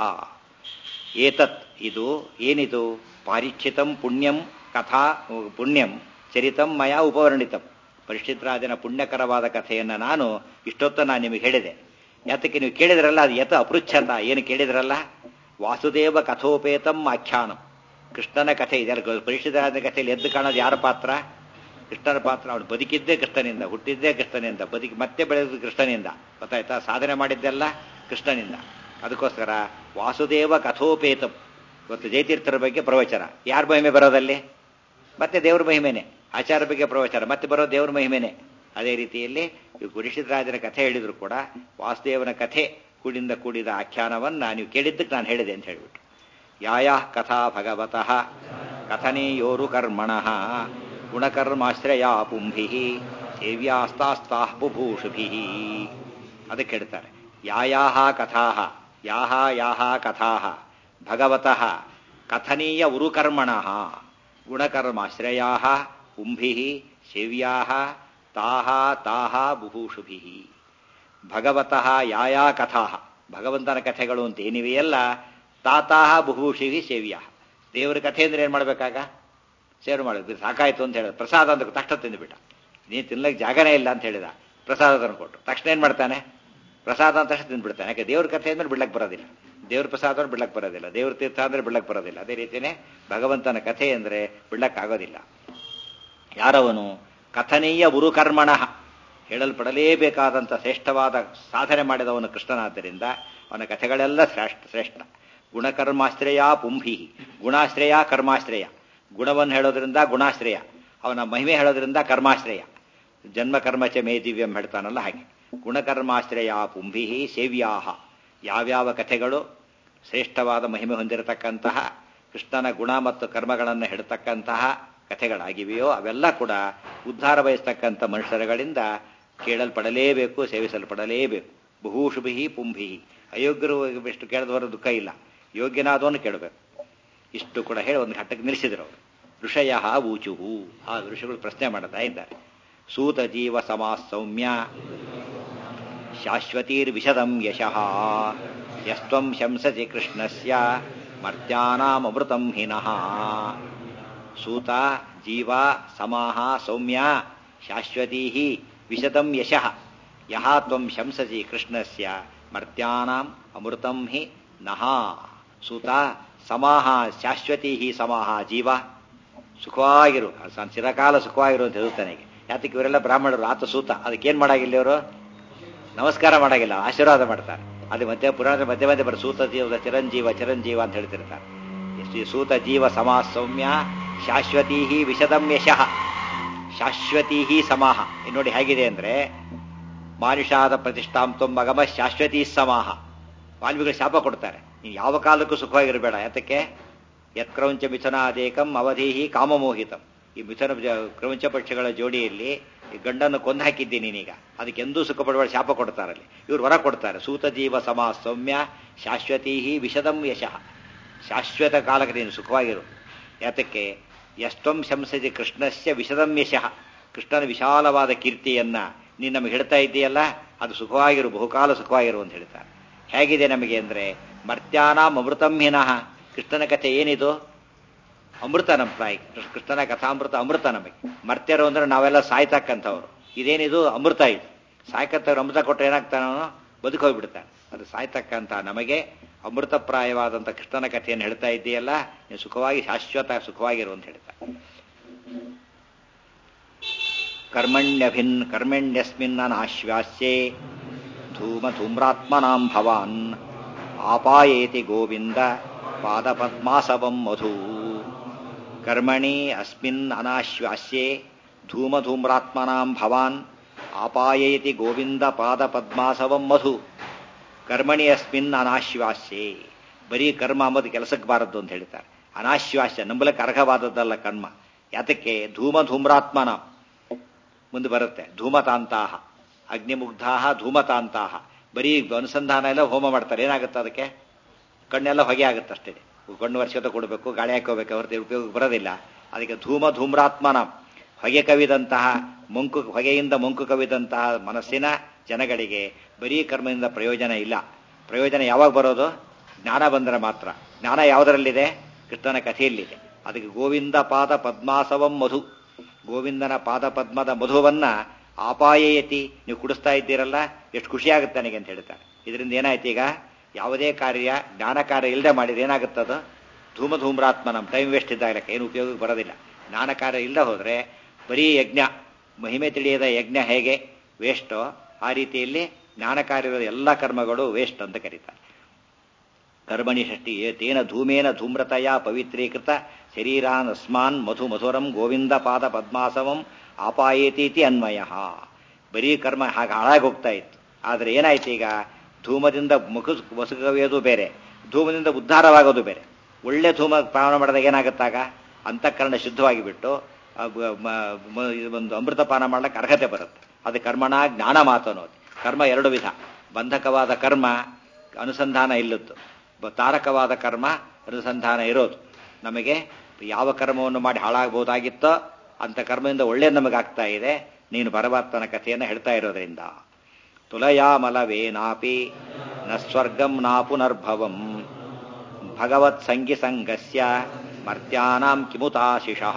ಏತತ್ ಇದು ಏನಿದು ಪಾರೀಕ್ಷಿತಂ ಪುಣ್ಯಂ ಕಥಾ ಪುಣ್ಯಂ ಚರಿತಂ ಮಯ ಉಪವರ್ಣಿತಂ ಪರಿಶಿದ್ರಾಜನ ಪುಣ್ಯಕರವಾದ ಕಥೆಯನ್ನು ನಾನು ಇಷ್ಟೊತ್ತು ನಾನು ನಿಮಗೆ ಹೇಳಿದೆ ಯಾತಕ್ಕೆ ನೀವು ಕೇಳಿದ್ರಲ್ಲ ಅದು ಯತ ಅಪೃಚ್ಛತ ಏನು ಕೇಳಿದ್ರಲ್ಲ ವಾಸುದೇವ ಕಥೋಪೇತಂ ಆಖ್ಯಾನಂ ಕೃಷ್ಣನ ಕಥೆ ಇದೆಲ್ಲ ಪರಿಶುದ್ಧರಾಜನ ಕಥೆಯಲ್ಲಿ ಎದ್ದು ಕಾಣೋದು ಯಾರ ಪಾತ್ರ ಕೃಷ್ಣನ ಪಾತ್ರ ಅವನು ಬದುಕಿದ್ದೇ ಕೃಷ್ಣನಿಂದ ಹುಟ್ಟಿದ್ದೇ ಕೃಷ್ಣನಿಂದ ಬದುಕಿ ಮತ್ತೆ ಬೆಳೆದ ಕೃಷ್ಣನಿಂದ ಗೊತ್ತಾಯ್ತಾ ಸಾಧನೆ ಮಾಡಿದ್ದೆಲ್ಲ ಕೃಷ್ಣನಿಂದ ಅದಕ್ಕೋಸ್ಕರ ವಾಸುದೇವ ಕಥೋಪೇತಂ ಇವತ್ತು ಜಯತೀರ್ಥರ ಬಗ್ಗೆ ಪ್ರವಚನ ಯಾರ ಮಹಿಮೆ ಬರೋದಲ್ಲಿ ಮತ್ತೆ ದೇವ್ರ ಮಹಿಮೆನೆ ಆಚಾರ ಬಗ್ಗೆ ಪ್ರವಚನ ಮತ್ತೆ ಬರೋ ದೇವ್ರ ಮಹಿಮೆನೆ ಅದೇ ರೀತಿಯಲ್ಲಿ ಗುರಿಶಿದ್ರಾಜನ ಕಥೆ ಹೇಳಿದ್ರು ಕೂಡ ವಾಸುದೇವನ ಕಥೆ ಕೂಡಿಂದ ಕೂಡಿದ ಆಖ್ಯಾನವನ್ನ ನೀವು ಕೇಳಿದ್ದಕ್ಕೆ ನಾನು ಹೇಳಿದೆ ಅಂತ ಹೇಳಿಬಿಟ್ಟು ಯಾಯಾ ಕಥಾ ಭಗವತಃ ಕಥನೆಯೋರು ಕರ್ಮಣಃ ಗುಣಕರ್ಮಾಶ್ರಯ ಪುಂಭಿ ಸೇವ್ಯಾಸ್ತಾಸ್ತಾ ಬುಭೂಷುಭಿ ಅದಕ್ಕೆ ಹೇಳ್ತಾರೆ ಯಾಯಾಹ ಕಥಾ ಯಾಹ ಯಾಹ ಕಥಾ ಭಗವತಃ ಕಥನೀಯ ಉರುಕರ್ಮಣಃ ಗುಣಕರ್ಮಾಶ್ರಯಾ ಪುಂಭಿ ಸೇವ್ಯಾ ತಾಹ ತಾಹ ಬುಭೂಷುಭಿ ಭಗವತಃ ಯಾಯಾ ಕಥಾ ಭಗವಂತನ ಕಥೆಗಳು ಅಂತ ಏನಿವೆಯಲ್ಲ ತಾತಾಹ ಬುಭೂಷಿವಿ ಸೇವ್ಯ ದೇವರ ಕಥೆ ಅಂದ್ರೆ ಏನು ಮಾಡಬೇಕಾಗ ಸೇವೆ ಮಾಡಬೇಕು ಸಾಕಾಯ್ತು ಅಂತ ಹೇಳಿದ ಪ್ರಸಾದ ಅಂತ ತಕ್ಷಣ ತಿಂದುಬಿಟ್ಟ ನೀನು ತಿನ್ಲಕ್ಕೆ ಜಾಗನೇ ಇಲ್ಲ ಅಂತ ಹೇಳಿದ ಪ್ರಸಾದ ತಂದು ಕೊಟ್ಟು ತಕ್ಷಣ ಏನು ಮಾಡ್ತಾನೆ ಪ್ರಸಾದ ಅಂತ ತಕ್ಷಣ ತಿಂದ್ಬಿಡ್ತಾನೆ ಯಾಕೆ ದೇವ್ರ ಕಥೆ ಅಂದ್ರೆ ಬಿಡ್ಲಕ್ಕೆ ಬರೋದಿಲ್ಲ ದೇವ್ರ ಪ್ರಸಾದ ಅಂದ್ರೆ ಬಿಡ್ಲಕ್ಕೆ ಬರೋದಿಲ್ಲ ದೇವ್ರ ತೀರ್ಥ ಅಂದ್ರೆ ಬಿಡ್ಲಕ್ಕೆ ಬರೋದಿಲ್ಲ ಅದೇ ರೀತಿಯೇ ಭಗವಂತನ ಕಥೆ ಅಂದರೆ ಬಿಡ್ಲಕ್ಕಾಗೋದಿಲ್ಲ ಯಾರವನು ಕಥನೀಯ ಉರುಕರ್ಮಣ ಹೇಳಲ್ಪಡಲೇಬೇಕಾದಂಥ ಶ್ರೇಷ್ಠವಾದ ಸಾಧನೆ ಮಾಡಿದವನು ಕೃಷ್ಣನಾದ್ದರಿಂದ ಅವನ ಕಥೆಗಳೆಲ್ಲ ಶ್ರೇಷ್ಠ ಶ್ರೇಷ್ಠ ಗುಣಕರ್ಮಾಶ್ರಯ ಪುಂಭಿ ಗುಣಾಶ್ರಯ ಕರ್ಮಾಶ್ರಯ ಗುಣವನ್ನು ಹೇಳೋದ್ರಿಂದ ಗುಣಾಶ್ರಯ ಅವನ ಮಹಿಮೆ ಹೇಳೋದ್ರಿಂದ ಕರ್ಮಾಶ್ರಯ ಜನ್ಮ ಕರ್ಮಚ ಮೇ ದಿವ್ಯಂ ಹೇಳ್ತಾನಲ್ಲ ಹಾಗೆ ಗುಣಕರ್ಮಾಶ್ರಯ ಪುಂಭಿ ಸೇವ್ಯಾಹ ಯಾವ್ಯಾವ ಕಥೆಗಳು ಶ್ರೇಷ್ಠವಾದ ಮಹಿಮೆ ಹೊಂದಿರತಕ್ಕಂತಹ ಕೃಷ್ಣನ ಗುಣ ಮತ್ತು ಕರ್ಮಗಳನ್ನು ಹೇಳ್ತಕ್ಕಂತಹ ಕಥೆಗಳಾಗಿವೆಯೋ ಅವೆಲ್ಲ ಕೂಡ ಉದ್ಧಾರ ಬಯಸ್ತಕ್ಕಂಥ ಮನುಷ್ಯರುಗಳಿಂದ ಕೇಳಲ್ಪಡಲೇಬೇಕು ಸೇವಿಸಲ್ಪಡಲೇಬೇಕು ಬಹುಶುಭಿ ಪುಂಭಿ ಅಯೋಗ್ಯರು ಎಷ್ಟು ಕೇಳಿದವರ ದುಃಖ ಇಲ್ಲ ಯೋಗ್ಯನಾದವನು ಕೇಳಬೇಕು ಇಷ್ಟು ಕೂಡ ಹೇಳಿ ಒಂದು ಘಟ್ಟಕ್ಕೆ ನಿಲ್ಲಿಸಿದ್ರು ಅವರು ಋಷಯ ಊಚುಹು ಆ ಋಷಿಗಳು ಪ್ರಶ್ನೆ ಮಾಡ್ತಾ ಇದ್ದಾರೆ ಸೂತ ಜೀವ ಸಮಾಸ್ ಸೌಮ್ಯ ಶಾಶ್ವತೀರ್ವಿಶದಂ ಯಶಃ ಯಸ್ತ್ವಂ ಶಂಸಸಿ ಕೃಷ್ಣಸ್ಯ ಮರ್ತ್ಯಾನಾಮೃತಂ ಹಿನಃ ಸೂತ ಜೀವ ಸಮಾಹ ಸೌಮ್ಯ ಶಾಶ್ವತೀ ವಿಶದಂ ಯಶಃ ಯಹ ತ್ವಂ ಶಂಸಸಿ ಕೃಷ್ಣಸ್ಯ ಮರ್ತ್ಯಾನಾಂ ಅಮೃತಂ ಹಿ ನಹ ಸೂತ ಸಮಾಹ ಶಾಶ್ವತೀ ಸಮಾಹ ಜೀವ ಸುಖವಾಗಿರು ಚಿರಕಾಲ ಸುಖವಾಗಿರು ಅಂತ ಹೇಳುತ್ತಾನೆಗೆ ಯಾತಕ್ಕೆ ಇವರೆಲ್ಲ ಬ್ರಾಹ್ಮಣರು ಆತ ಸೂತ ಅದಕ್ಕೇನು ಮಾಡಾಗಿಲ್ಲ ಇವರು ನಮಸ್ಕಾರ ಮಾಡಾಗಿಲ್ಲ ಆಶೀರ್ವಾದ ಮಾಡ್ತಾರೆ ಅದು ಮಧ್ಯ ಪುರಾಣ ಮಧ್ಯ ಮಧ್ಯೆ ಬರ ಸೂತ ಜೀವದ ಚಿರಂಜೀವ ಚಿರಂಜೀವ ಅಂತ ಹೇಳ್ತಿರ್ತಾರೆ ಶ್ರೀ ಸೂತ ಜೀವ ಸಮಾ ಸೌಮ್ಯ ಶಾಶ್ವತೀ ವಿಶದಂ ಯಶಃ ಶಾಶ್ವತೀ ಸಮಾಹ ನೋಡಿ ಹೇಗಿದೆ ಅಂದ್ರೆ ಮಾನುಷಾದ ಪ್ರತಿಷ್ಠಾಂತಂ ಮಗಮ ಶಾಶ್ವತೀ ಸಮಾಹ ವಾಲ್ಮೀಗಳು ಶಾಪ ಕೊಡ್ತಾರೆ ನೀವು ಯಾವ ಕಾಲಕ್ಕೂ ಸುಖವಾಗಿರಬೇಡ ಯಾತಕ್ಕೆ ಯತ್ಕ್ರೌಂಚ ಮಿಥುನಾದೇಕಂ ಅವಧೀಹಿ ಕಾಮಮೋಹಿತಂ ಈ ಮಿಥುನ ಕ್ರೌಂಚ ಪಕ್ಷಗಳ ಜೋಡಿಯಲ್ಲಿ ಈ ಗಂಡನ್ನು ಕೊಂದು ಹಾಕಿದ್ದೀನಿ ನೀನೀಗ ಅದಕ್ಕೆ ಎಂದೂ ಸುಖ ಪಡುವ ಶಾಪ ಕೊಡ್ತಾರಲ್ಲಿ ಇವ್ರು ವರ ಕೊಡ್ತಾರೆ ಸೂತ ಜೀವ ಸಮಾ ಸೌಮ್ಯ ಶಾಶ್ವತೀ ವಿಶದಂ ಯಶಃ ಶಾಶ್ವತ ಕಾಲಕ್ಕೆ ನೀನು ಸುಖವಾಗಿರು ಯಾತಕ್ಕೆ ಎಷ್ಟೊಂ ಶಂಸದಿ ಕೃಷ್ಣಸ್ಯ ವಿಶದಂ ಯಶಃ ಕೃಷ್ಣನ ವಿಶಾಲವಾದ ಕೀರ್ತಿಯನ್ನ ನೀನು ನಮಗೆ ಹೇಳ್ತಾ ಇದ್ದೀಯಲ್ಲ ಅದು ಸುಖವಾಗಿರು ಬಹುಕಾಲ ಸುಖವಾಗಿರು ಅಂತ ಹೇಳ್ತಾರೆ ಹೇಗಿದೆ ನಮಗೆ ಅಂದ್ರೆ ಮರ್ತ್ಯಾನಾಂ ಅಮೃತಂ ಹಿನಃ ಕೃಷ್ಣನ ಕಥೆ ಏನಿದು ಅಮೃತ ನಮ್ಮ ತಾಯಿ ಕೃಷ್ಣನ ಕಥಾಮೃತ ಅಮೃತ ನಮಗೆ ಮರ್ತ್ಯರು ಅಂದ್ರೆ ನಾವೆಲ್ಲ ಸಾಯ್ತಕ್ಕಂಥವ್ರು ಇದೇನಿದು ಅಮೃತ ಇದು ಸಾಯ್ಕಂಥವ್ರು ಅಮೃತ ಕೊಟ್ಟರೆ ಏನಾಗ್ತಾನೋ ಬದುಕು ಹೋಗ್ಬಿಡ್ತಾನೆ ಅದು ಸಾಯ್ತಕ್ಕಂಥ ನಮಗೆ ಅಮೃತಪ್ರಾಯವಾದಂಥ ಕೃಷ್ಣನ ಕಥೆಯನ್ನು ಹೇಳ್ತಾ ಇದ್ದೀಯಲ್ಲ ನೀವು ಸುಖವಾಗಿ ಶಾಶ್ವತ ಸುಖವಾಗಿರು ಅಂತ ಹೇಳ್ತಾ ಕರ್ಮಣ್ಯಭಿನ್ ಕರ್ಮಣ್ಯಸ್ಮಿನ್ನನಾಶ್ವಾಸ್ಯೆ ಧೂಮ ಧೂಮ್ರಾತ್ಮನಾಂ ಭವಾನ್ ಆಪಾಯೇತಿ ಗೋವಿಂದ ಪಾದಪದ್ಮಾಸವಂ ಮಧು ಕರ್ಮಣಿ ಅಸ್ಮಿನ್ ಅನಾಶ್ವಾಸ್ಯೆ ಧೂಮಧೂಮ್ರಾತ್ಮನಾಂ ಭವಾನ್ ಆಪಾಯೇತಿ ಗೋವಿಂದ ಪಾದಪದ್ಮಾಸವಂ ಮಧು ಕರ್ಮಣಿ ಅಸ್ಮಿನ್ ಅನಾಶ್ವಾಸ್ಯೆ ಬರೀ ಕರ್ಮ ಅಂಬುದು ಕೆಲಸಕ್ಕೆ ಬಾರದ್ದು ಅಂತ ಹೇಳ್ತಾರೆ ಅನಾಶ್ವಾಸ್ಯ ನಂಬಲಕ್ಕೆ ಅರ್ಹವಾದದ್ದಲ್ಲ ಕರ್ಮ ಯಾತಕ್ಕೆ ಧೂಮ ಧೂಮ್ರಾತ್ಮನ ಮುಂದೆ ಬರುತ್ತೆ ಧೂಮತಾಂತಾಹ ಅಗ್ನಿಮುಗ್ಧಾಹ ಧೂಮತಾಂತಾಹ ಬರೀ ಅನುಸಂಧಾನ ಎಲ್ಲ ಹೋಮ ಮಾಡ್ತಾರೆ ಏನಾಗುತ್ತೆ ಅದಕ್ಕೆ ಕಣ್ಣೆಲ್ಲ ಹೊಗೆ ಆಗುತ್ತೆ ಅಷ್ಟೇ ಕಣ್ಣು ವರ್ಷದ ಕೊಡಬೇಕು ಗಾಳಿ ಹಾಕೋಬೇಕು ಹೊರತು ಉಪಯೋಗಕ್ಕೆ ಬರೋದಿಲ್ಲ ಅದಕ್ಕೆ ಧೂಮ ಧೂಮ್ರಾತ್ಮನ ಹೊಗೆ ಕವಿದಂತಹ ಮಂಕು ಹೊಗೆಯಿಂದ ಮಂಕು ಕವಿದಂತಹ ಮನಸ್ಸಿನ ಜನಗಳಿಗೆ ಬರೀ ಕರ್ಮದಿಂದ ಪ್ರಯೋಜನ ಇಲ್ಲ ಪ್ರಯೋಜನ ಯಾವಾಗ ಬರೋದು ಜ್ಞಾನ ಬಂದರೆ ಮಾತ್ರ ಜ್ಞಾನ ಯಾವುದರಲ್ಲಿದೆ ಕೃಷ್ಣನ ಕಥೆಯಲ್ಲಿದೆ ಅದಕ್ಕೆ ಗೋವಿಂದ ಪಾದ ಪದ್ಮಾಸವಂ ಮಧು ಗೋವಿಂದನ ಪಾದ ಪದ್ಮದ ಮಧುವನ್ನ ಆಪಾಯಯತಿ ನೀವು ಕುಡಿಸ್ತಾ ಇದ್ದೀರಲ್ಲ ಎಷ್ಟು ಖುಷಿ ಆಗುತ್ತೆ ನನಗೆ ಅಂತ ಹೇಳ್ತಾರೆ ಇದರಿಂದ ಏನಾಯ್ತು ಈಗ ಯಾವುದೇ ಕಾರ್ಯ ಜ್ಞಾನ ಕಾರ್ಯ ಇಲ್ಲದೆ ಮಾಡಿದ್ರೆ ಏನಾಗುತ್ತದು ಧೂಮ ಧೂಮ್ರಾತ್ಮ ನಮ್ಮ ಟೈಮ್ ವೇಸ್ಟ್ ಇದ್ದಾಗ ಏನು ಉಪಯೋಗಕ್ಕೆ ಬರೋದಿಲ್ಲ ಜ್ಞಾನ ಕಾರ್ಯ ಇಲ್ಲದೆ ಹೋದರೆ ಬರೀ ಯಜ್ಞ ಮಹಿಮೆ ತಿಳಿಯದ ಯಜ್ಞ ಹೇಗೆ ವೇಸ್ಟೋ ಆ ರೀತಿಯಲ್ಲಿ ಜ್ಞಾನ ಕಾರ್ಯದ ಎಲ್ಲ ಕರ್ಮಗಳು ವೇಸ್ಟ್ ಅಂತ ಕರೀತಾರೆ ಕರ್ಮಣಿ ಷಷ್ಠಿ ತೇನ ಧೂಮೇನ ಧೂಮ್ರತಯ ಪವಿತ್ರೀಕೃತ ಶರೀರಾನ್ ಅಸ್ಮಾನ್ ಮಧು ಮಧುರಂ ಗೋವಿಂದ ಪಾದ ಪದ್ಮಾಸವಂ ಆಪಾಯೇತೀತಿ ಅನ್ವಯ ಬರೀ ಕರ್ಮ ಹಾಗೆ ಹಾಳಾಗಿ ಹೋಗ್ತಾ ಇತ್ತು ಆದರೆ ಏನಾಯ್ತು ಈಗ ಧೂಮದಿಂದ ಮುಖ ವಸುಕವೆಯೋದು ಬೇರೆ ಧೂಮದಿಂದ ಉದ್ಧಾರವಾಗೋದು ಬೇರೆ ಒಳ್ಳೆ ಧೂಮ ಪಾನ ಮಾಡಿದಾಗ ಏನಾಗುತ್ತಾಗ ಅಂತಃಕರಣ ಶುದ್ಧವಾಗಿ ಬಿಟ್ಟು ಒಂದು ಅಮೃತ ಪಾನ ಮಾಡ್ಲಿಕ್ಕೆ ಅರ್ಹತೆ ಬರುತ್ತೆ ಅದು ಕರ್ಮಣ ಜ್ಞಾನ ಮಾತು ಅನ್ನೋದು ಕರ್ಮ ಎರಡು ವಿಧ ಬಂಧಕವಾದ ಕರ್ಮ ಅನುಸಂಧಾನ ಇಲ್ಲದ್ದು ತಾರಕವಾದ ಕರ್ಮ ಅನುಸಂಧಾನ ಇರೋದು ನಮಗೆ ಯಾವ ಕರ್ಮವನ್ನು ಮಾಡಿ ಹಾಳಾಗಬಹುದಾಗಿತ್ತೋ ಅಂತ ಕರ್ಮದಿಂದ ಒಳ್ಳೆಯ ನಮಗಾಗ್ತಾ ಇದೆ ನೀನು ಪರಮಾತ್ಮನ ಕಥೆಯನ್ನು ಹೇಳ್ತಾ ಇರೋದ್ರಿಂದ ತುಲಯಾಮಲವೇನಾಪಿ ನ ಸ್ವರ್ಗಂ ನಾ ಪುನರ್ಭವಂ ಭಗವತ್ ಸಂಗಿ ಸಂಗಸ್ಯ ಮರ್ತ್ಯಾನಾಂ ಕಿಮುತಾಶಿಷಃ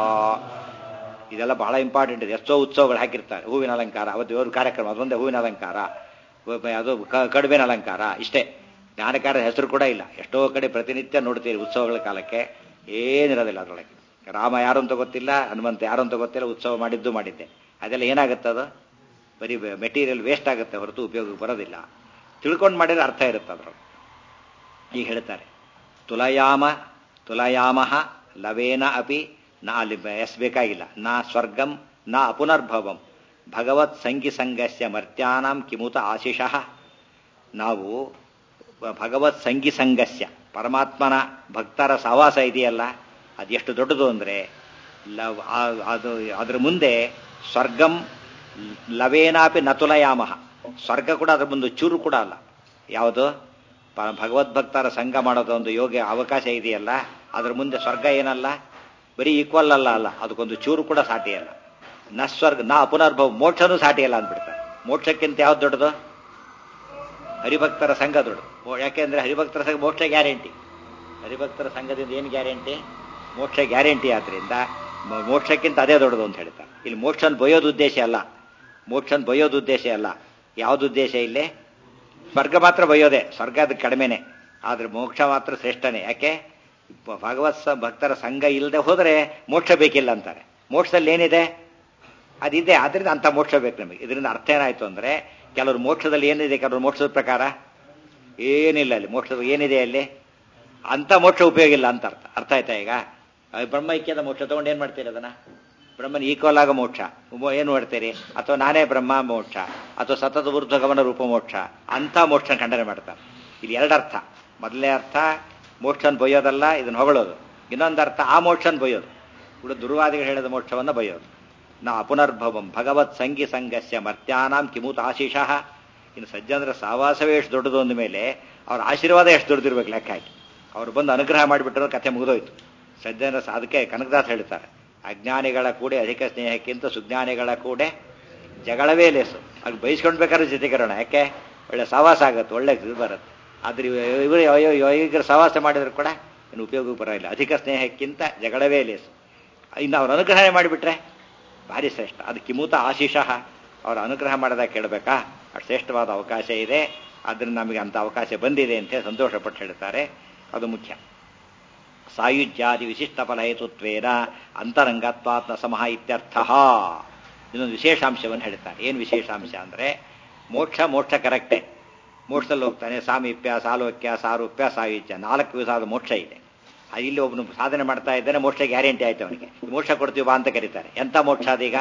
ಇದೆಲ್ಲ ಬಹಳ ಇಂಪಾರ್ಟೆಂಟ್ ಇದೆ ಎಷ್ಟೋ ಉತ್ಸವಗಳು ಹಾಕಿರ್ತಾರೆ ಹೂವಿನ ಅಲಂಕಾರ ಅವತ್ತು ಇವರು ಕಾರ್ಯಕ್ರಮ ಅದೊಂದೇ ಹೂವಿನ ಅಲಂಕಾರ ಅದು ಕಡುಬಿನ ಅಲಂಕಾರ ಇಷ್ಟೇ ಜ್ಞಾನಕಾರ ಹೆಸರು ಕೂಡ ಇಲ್ಲ ಎಷ್ಟೋ ಕಡೆ ಪ್ರತಿನಿತ್ಯ ನೋಡ್ತೀರಿ ಉತ್ಸವಗಳ ಕಾಲಕ್ಕೆ ಏನಿರೋದಿಲ್ಲ ಅದರೊಳಗೆ ರಾಮ ಯಾರು ಅಂತ ಗೊತ್ತಿಲ್ಲ ಹನುಮಂತ ಯಾರು ಅಂತ ಗೊತ್ತಿಲ್ಲ ಉತ್ಸವ ಮಾಡಿದ್ದು ಮಾಡಿದ್ದೆ ಅದೆಲ್ಲ ಏನಾಗುತ್ತೆ ಅದು ಬರೀ ಮೆಟೀರಿಯಲ್ ವೇಸ್ಟ್ ಆಗುತ್ತೆ ಹೊರತು ಉಪಯೋಗಕ್ಕೆ ಬರೋದಿಲ್ಲ ತಿಳ್ಕೊಂಡು ಮಾಡಿದ್ರೆ ಅರ್ಥ ಇರುತ್ತೆ ಅದ್ರೊಳಗೆ ಈಗ ಹೇಳ್ತಾರೆ ತುಲಯಾಮ ತುಲಯಾಮಹ ಲವೇನ ಅಪಿ ನಾ ಅಲ್ಲಿ ಎಸ್ ಬೇಕಾಗಿಲ್ಲ ನಾ ಸ್ವರ್ಗಂ ನಾ ಅಪುನರ್ಭವಂ ಭಗವತ್ ಸಂಗಿ ಸಂಗಸ್ಯ ಮರ್ತ್ಯಾನಾಂ ಕಿಮುತ ಆಶಿಷಃ ನಾವು ಭಗವತ್ ಸಂಗಿ ಸಂಗಸ್ಯ ಪರಮಾತ್ಮನ ಭಕ್ತರ ಸಹವಾಸ ಇದೆಯಲ್ಲ ಅದೆಷ್ಟು ದೊಡ್ಡದು ಅಂದರೆ ಲವ್ ಅದು ಅದರ ಮುಂದೆ ಸ್ವರ್ಗಂ ಲವೇನಾಪಿ ನತುಲಯಾಮಹ ಸ್ವರ್ಗ ಕೂಡ ಅದ್ರ ಮುಂದೆ ಚೂರು ಕೂಡ ಅಲ್ಲ ಯಾವುದು ಭಗವದ್ಭಕ್ತರ ಸಂಘ ಮಾಡೋದು ಒಂದು ಯೋಗ ಅವಕಾಶ ಇದೆಯಲ್ಲ ಅದ್ರ ಮುಂದೆ ಸ್ವರ್ಗ ಏನಲ್ಲ ಬರೀ ಈಕ್ವಲ್ ಅಲ್ಲ ಅಲ್ಲ ಅದಕ್ಕೊಂದು ಚೂರು ಕೂಡ ಸಾಟಿ ಅಲ್ಲ ನ ಸ್ವರ್ಗ ನಾ ಪುನರ್ಭವ ಮೋಕ್ಷನೂ ಸಾಟಿ ಅಲ್ಲ ಅಂದ್ಬಿಡ್ತಾರೆ ಮೋಕ್ಷಕ್ಕಿಂತ ಯಾವ್ದು ದೊಡ್ಡದು ಹರಿಭಕ್ತರ ಸಂಘ ದೊಡ್ಡದು ಯಾಕೆಂದ್ರೆ ಹರಿಭಕ್ತರ ಸಂಘ ಮೋಕ್ಷ ಗ್ಯಾರಂಟಿ ಹರಿಭಕ್ತರ ಸಂಘದಿಂದ ಏನು ಗ್ಯಾರಂಟಿ ಮೋಕ್ಷ ಗ್ಯಾರಂಟಿ ಆದ್ರಿಂದ ಮೋಕ್ಷಕ್ಕಿಂತ ಅದೇ ದೊಡ್ಡದು ಅಂತ ಹೇಳ್ತಾರೆ ಇಲ್ಲಿ ಮೋಕ್ಷನ್ ಬೊಯ್ಯೋದು ಉದ್ದೇಶ ಅಲ್ಲ ಮೋಕ್ಷನ್ ಬೊಯ್ಯೋದು ಉದ್ದೇಶ ಅಲ್ಲ ಯಾವ್ದು ಉದ್ದೇಶ ಇಲ್ಲಿ ಸ್ವರ್ಗ ಮಾತ್ರ ಬೈಯೋದೆ ಸ್ವರ್ಗ ಅದು ಕಡಿಮೆನೆ ಆದ್ರೆ ಮೋಕ್ಷ ಮಾತ್ರ ಶ್ರೇಷ್ಠನೇ ಯಾಕೆ ಭಗವತ್ ಭಕ್ತರ ಸಂಘ ಇಲ್ಲದೆ ಹೋದರೆ ಮೋಕ್ಷ ಬೇಕಿಲ್ಲ ಅಂತಾರೆ ಮೋಕ್ಷದಲ್ಲಿ ಏನಿದೆ ಅದಿದೆ ಆದ್ರಿಂದ ಅಂತ ಮೋಕ್ಷ ಬೇಕು ನಮಗೆ ಇದರಿಂದ ಅರ್ಥ ಏನಾಯ್ತು ಅಂದ್ರೆ ಕೆಲವರು ಮೋಕ್ಷದಲ್ಲಿ ಏನಿದೆ ಕೆಲವರು ಮೋಕ್ಷದ ಪ್ರಕಾರ ಏನಿಲ್ಲ ಅಲ್ಲಿ ಮೋಕ್ಷದ ಏನಿದೆ ಅಲ್ಲಿ ಅಂತ ಮೋಕ್ಷ ಉಪಯೋಗ ಇಲ್ಲ ಅಂತ ಅರ್ಥ ಅರ್ಥ ಆಯ್ತಾ ಈಗ ಬ್ರಹ್ಮ ಐಕ್ಯದ ಮೋಕ್ಷ ತಗೊಂಡು ಏನ್ ಮಾಡ್ತೀರಿ ಅದನ್ನ ಬ್ರಹ್ಮನ ಈಕ್ವಲ್ ಆಗ ಮೋಕ್ಷ ಏನು ಮಾಡ್ತೀರಿ ಅಥವಾ ನಾನೇ ಬ್ರಹ್ಮ ಮೋಕ್ಷ ಅಥವಾ ಸತತ ಊರ್ಧ್ವ ಗಮನ ರೂಪ ಮೋಕ್ಷ ಅಂತ ಮೋಕ್ಷ ಖಂಡನೆ ಮಾಡ್ತಾರೆ ಇಲ್ಲಿ ಎರಡರ್ಥ ಮೊದಲನೇ ಅರ್ಥ ಮೋಕ್ಷನ್ ಬೊಯ್ಯೋದಲ್ಲ ಇದನ್ನ ಹೊಗಳೋದು ಇನ್ನೊಂದು ಅರ್ಥ ಆ ಮೋಕ್ಷನ್ ಬೊಯ್ಯೋದು ಕೂಡ ದುರ್ವಾದಿಗಳು ಹೇಳಿದ ಮೋಕ್ಷವನ್ನ ಬೈಯೋದು ನಾ ಅಪುನರ್ಭವಂ ಭಗವತ್ ಸಂಗಿ ಸಂಗಸ್ಯ ಮರ್ತ್ಯಾನಾಂ ಕಿಮೂತ ಆಶೀಷಃ ಇನ್ನು ಸಜ್ಜನರ ಸಾವಾಸವೇ ಎಷ್ಟು ದೊಡ್ಡದು ಅಂದ ಮೇಲೆ ಅವ್ರ ಆಶೀರ್ವಾದ ಎಷ್ಟು ದೊಡ್ಡದಿರ್ಬೇಕು ಲೆಕ್ಕ ಹಾಕಿ ಅವ್ರು ಬಂದು ಅನುಗ್ರಹ ಮಾಡಿಬಿಟ್ಟರು ಕಥೆ ಮುಗಿದೋಯ್ತು ಸಜ್ಜನರ ಅದಕ್ಕೆ ಕನಕದಾಸ್ ಹೇಳ್ತಾರೆ ಅಜ್ಞಾನಿಗಳ ಕೂಡೆ ಅಧಿಕ ಸ್ನೇಹಕ್ಕಿಂತ ಸುಜ್ಞಾನಿಗಳ ಕೂಡೆ ಜಗಳವೇ ಲೇಸು ಅದು ಬಯಸ್ಕೊಂಡ್ಬೇಕಾದ್ರೆ ಜೊತೆಗಿರೋಣ ಯಾಕೆ ಒಳ್ಳೆ ಸವಾಸ ಆಗುತ್ತೆ ಒಳ್ಳೆ ಇದು ಬರುತ್ತೆ ಆದ್ರೆ ಇವರು ಯೋಗಿಗರ ಸವಾಸ ಮಾಡಿದ್ರು ಕೂಡ ಇನ್ನು ಉಪಯೋಗಕ್ಕೆ ಬರೋಲ್ಲ ಅಧಿಕ ಸ್ನೇಹಕ್ಕಿಂತ ಜಗಳವೇ ಲೇಸು ಇನ್ನು ಅವ್ರ ಅನುಗ್ರಹ ಮಾಡಿಬಿಟ್ರೆ ಭಾರಿ ಶ್ರೇಷ್ಠ ಅದು ಕಿಮೂತ ಆಶೀಷಃ ಅವರ ಅನುಗ್ರಹ ಮಾಡಿದಾಗ ಕೇಳಬೇಕಾ ಅಷ್ಟು ಶ್ರೇಷ್ಠವಾದ ಅವಕಾಶ ಇದೆ ಆದ್ದರಿಂದ ನಮಗೆ ಅಂಥ ಅವಕಾಶ ಬಂದಿದೆ ಅಂತ ಸಂತೋಷಪಟ್ಟು ಹೇಳ್ತಾರೆ ಅದು ಮುಖ್ಯ ಸಾಯುಜ್ಯಾದಿ ವಿಶಿಷ್ಟ ಫಲಹೇತುತ್ವೇನ ಅಂತರಂಗತ್ವಾತ್ಮ ಸಮಹ ಇತ್ಯರ್ಥ ಇನ್ನೊಂದು ವಿಶೇಷಾಂಶವನ್ನು ಹೇಳ್ತಾರೆ ಏನು ವಿಶೇಷಾಂಶ ಅಂದರೆ ಮೋಕ್ಷ ಮೋಕ್ಷ ಕರೆಕ್ಟೇ ಮೋಕ್ಷದಲ್ಲಿ ಹೋಗ್ತಾನೆ ಸಾಮೀಪ್ಯ ಸಾಲೋಕ್ಯ ಸಾರೂಪ್ಯ ಸಾಯುಜ್ಯ ನಾಲ್ಕು ವಿಧವಾದ ಮೋಕ್ಷ ಇದೆ ಇಲ್ಲಿ ಒಬ್ಬನು ಸಾಧನೆ ಮಾಡ್ತಾ ಇದ್ದಾನೆ ಮೋಕ್ಷ ಗ್ಯಾರಂಟಿ ಆಯ್ತು ಅವನಿಗೆ ಮೋಕ್ಷ ಕೊಡ್ತೀವಿ ಬಾ ಅಂತ ಕರೀತಾರೆ ಎಂಥ ಮೋಕ್ಷ ಅದೀಗ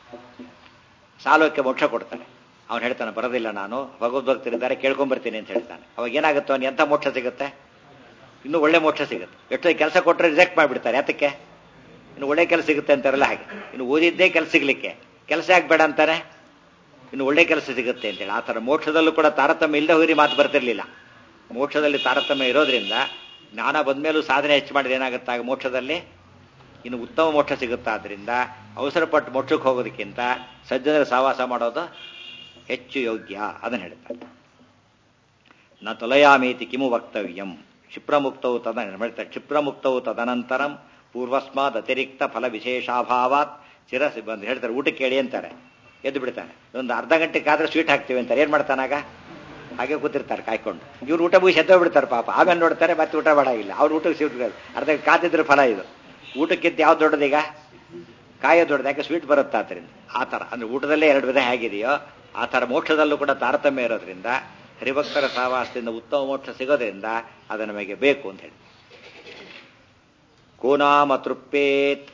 ಸಾಲೋಕ್ಯ ಮೋಕ್ಷ ಕೊಡ್ತಾನೆ ಅವನು ಹೇಳ್ತಾನೆ ಬರೋದಿಲ್ಲ ನಾನು ಭಗವದ್ಭಕ್ತರಿದ್ದಾರೆ ಕೇಳ್ಕೊಂಬರ್ತೀನಿ ಅಂತ ಹೇಳ್ತಾನೆ ಅವಾಗ ಏನಾಗುತ್ತೆ ಅವನು ಎಂಥ ಮೋಕ್ಷ ಸಿಗುತ್ತೆ ಇನ್ನೂ ಒಳ್ಳೆ ಮೋಕ್ಷ ಸಿಗುತ್ತೆ ಎಷ್ಟೋ ಕೆಲಸ ಕೊಟ್ಟರೆ ರಿಜೆಕ್ಟ್ ಮಾಡಿಬಿಡ್ತಾರೆ ಯಾತಕ್ಕೆ ಇನ್ನು ಒಳ್ಳೆ ಕೆಲಸ ಸಿಗುತ್ತೆ ಅಂತಾರಲ್ಲ ಹಾಗೆ ಇನ್ನು ಓದಿದ್ದೇ ಕೆಲಸ ಸಿಗ್ಲಿಕ್ಕೆ ಕೆಲಸ ಯಾಕೆ ಬೇಡ ಅಂತಾನೆ ಇನ್ನು ಒಳ್ಳೆ ಕೆಲಸ ಸಿಗುತ್ತೆ ಅಂತೇಳಿ ಆ ಥರ ಮೋಕ್ಷದಲ್ಲೂ ಕೂಡ ತಾರತಮ್ಯ ಇಲ್ಲದೆ ಹೋಗಿ ಮಾತು ಬರ್ತಿರ್ಲಿಲ್ಲ ಮೋಕ್ಷದಲ್ಲಿ ತಾರತಮ್ಯ ಇರೋದ್ರಿಂದ ಜ್ಞಾನ ಬಂದ್ಮೇಲೂ ಸಾಧನೆ ಹೆಚ್ಚು ಮಾಡಿದ್ರೆ ಏನಾಗುತ್ತೆ ಆಗ ಮೋಕ್ಷದಲ್ಲಿ ಇನ್ನು ಉತ್ತಮ ಮೋಕ್ಷ ಸಿಗುತ್ತಾದ್ರಿಂದ ಅವಸರಪಟ್ಟು ಮೋಕ್ಷಕ್ಕೆ ಹೋಗೋದಕ್ಕಿಂತ ಸಜ್ಜನರ ಸಹವಾಸ ಮಾಡೋದು ಹೆಚ್ಚು ಯೋಗ್ಯ ಅದನ್ನು ಹೇಳ್ತಾರೆ ನ ತೊಲಯಾಮೇತಿ ಕಿಮು ವಕ್ತವ್ಯಂ ಕ್ಷಿಪ್ರಮುಕ್ತವು ತದ ಹೇಳ್ತಾರೆ ಕ್ಷಿಪ್ರಮುಕ್ತವು ತದನಂತರಂ ಪೂರ್ವಸ್ಮಾದ್ ಅತಿರಿಕ್ತ ಫಲ ವಿಶೇಷಾಭಾವಾತ್ ಚಿರ ಬಂದು ಹೇಳ್ತಾರೆ ಊಟಕ್ಕೆ ಕೇಳಿ ಅಂತಾರೆ ಎದ್ದು ಬಿಡ್ತಾನೆ ಒಂದು ಅರ್ಧ ಗಂಟೆಗಾದ್ರೆ ಸ್ವೀಟ್ ಹಾಕ್ತೀವಿ ಅಂತಾರೆ ಏನು ಮಾಡ್ತಾನಾಗ ಹಾಗೆ ಕೂತಿರ್ತಾರೆ ಕಾಯ್ಕೊಂಡು ಇವ್ರು ಊಟ ಮುಗಿಸಿ ಎದ್ದೋ ಬಿಡ್ತಾರೆ ಪಾಪ ಆಮೇಲೆ ನೋಡ್ತಾರೆ ಮತ್ತೆ ಊಟ ಮಾಡಾಗಿಲ್ಲ ಅವ್ರ ಊಟಕ್ಕೆ ಸ್ವೀಟ್ ಅರ್ಧ ಕಾದಿದ್ರ ಫಲ ಇದು ಊಟಕ್ಕಿಂತ ಯಾವ್ದು ದೊಡ್ಡದೀಗ ಕಾಯ ದೊಡ್ಡದು ಯಾಕೆ ಸ್ವೀಟ್ ಬರುತ್ತೆ ಆದ್ದರಿಂದ ಆ ಥರ ಅಂದ್ರೆ ಊಟದಲ್ಲೇ ಎರಡು ವಿಧ ಹೇಗಿದೆಯೋ ಆ ಥರ ಮೋಕ್ಷದಲ್ಲೂ ಕೂಡ ತಾರತಮ್ಯ ಇರೋದ್ರಿಂದ ಹರಿಭಕ್ತರ ಸಹವಾಸದಿಂದ ಉತ್ತಮ ಮೋಕ್ಷ ಸಿಗೋದ್ರಿಂದ ಅದು ನಮಗೆ ಬೇಕು ಅಂತ ಹೇಳಿ ಕೋನಾಮ ತೃಪ್ಪೇತ್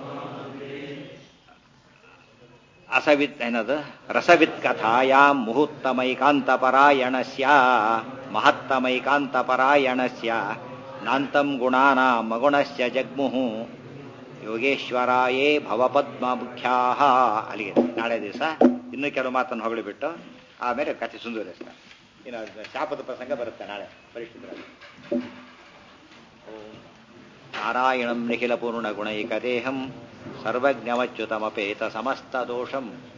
ಅಸವಿತ್ ಏನದು ರಸವಿತ್ ಕಥಾಯಾಂ ಮುಹೂರ್ತಮೈಕಾಂತಪರಾಯಣಸ್ಯ ಮಹತ್ತಮೈಕಾಂತಪರಾಯಣಸ್ಯ ನಾಂತಂ ಗುಣಾನ ಮಗುಣಸ್ಯ ಜಗ್ಮುಹು ಯೋಗೇಶ್ವರಾಯೇ ಭವಪದ್ಮ ಮುಖ್ಯಾ ಅಲ್ಲಿಗೆ ನಾಳೆ ದಿವಸ ಇನ್ನೂ ಕೆಲವು ಮಾತನ್ನು ಹೊಗಳಿಬಿಟ್ಟು ಆಮೇಲೆ ಕಥೆ ಸುಂದರಿಸ್ತಾರೆ ಇನ್ನು ಶಾಪದ ಪ್ರಸಂಗ ಬರುತ್ತೆ ನಾಳೆ ಪರಿಶುದ್ಧರಲ್ಲಿ ನಾರಾಯಣಂ ನಿಖಿಲ ಪೂರ್ಣ ಗುಣೈಕದೇಹಂ ಸರ್ವಜ್ಞಮಚ್ಯುತಮಪೇತ ಸಮಸ್ತ ದೋಷಂ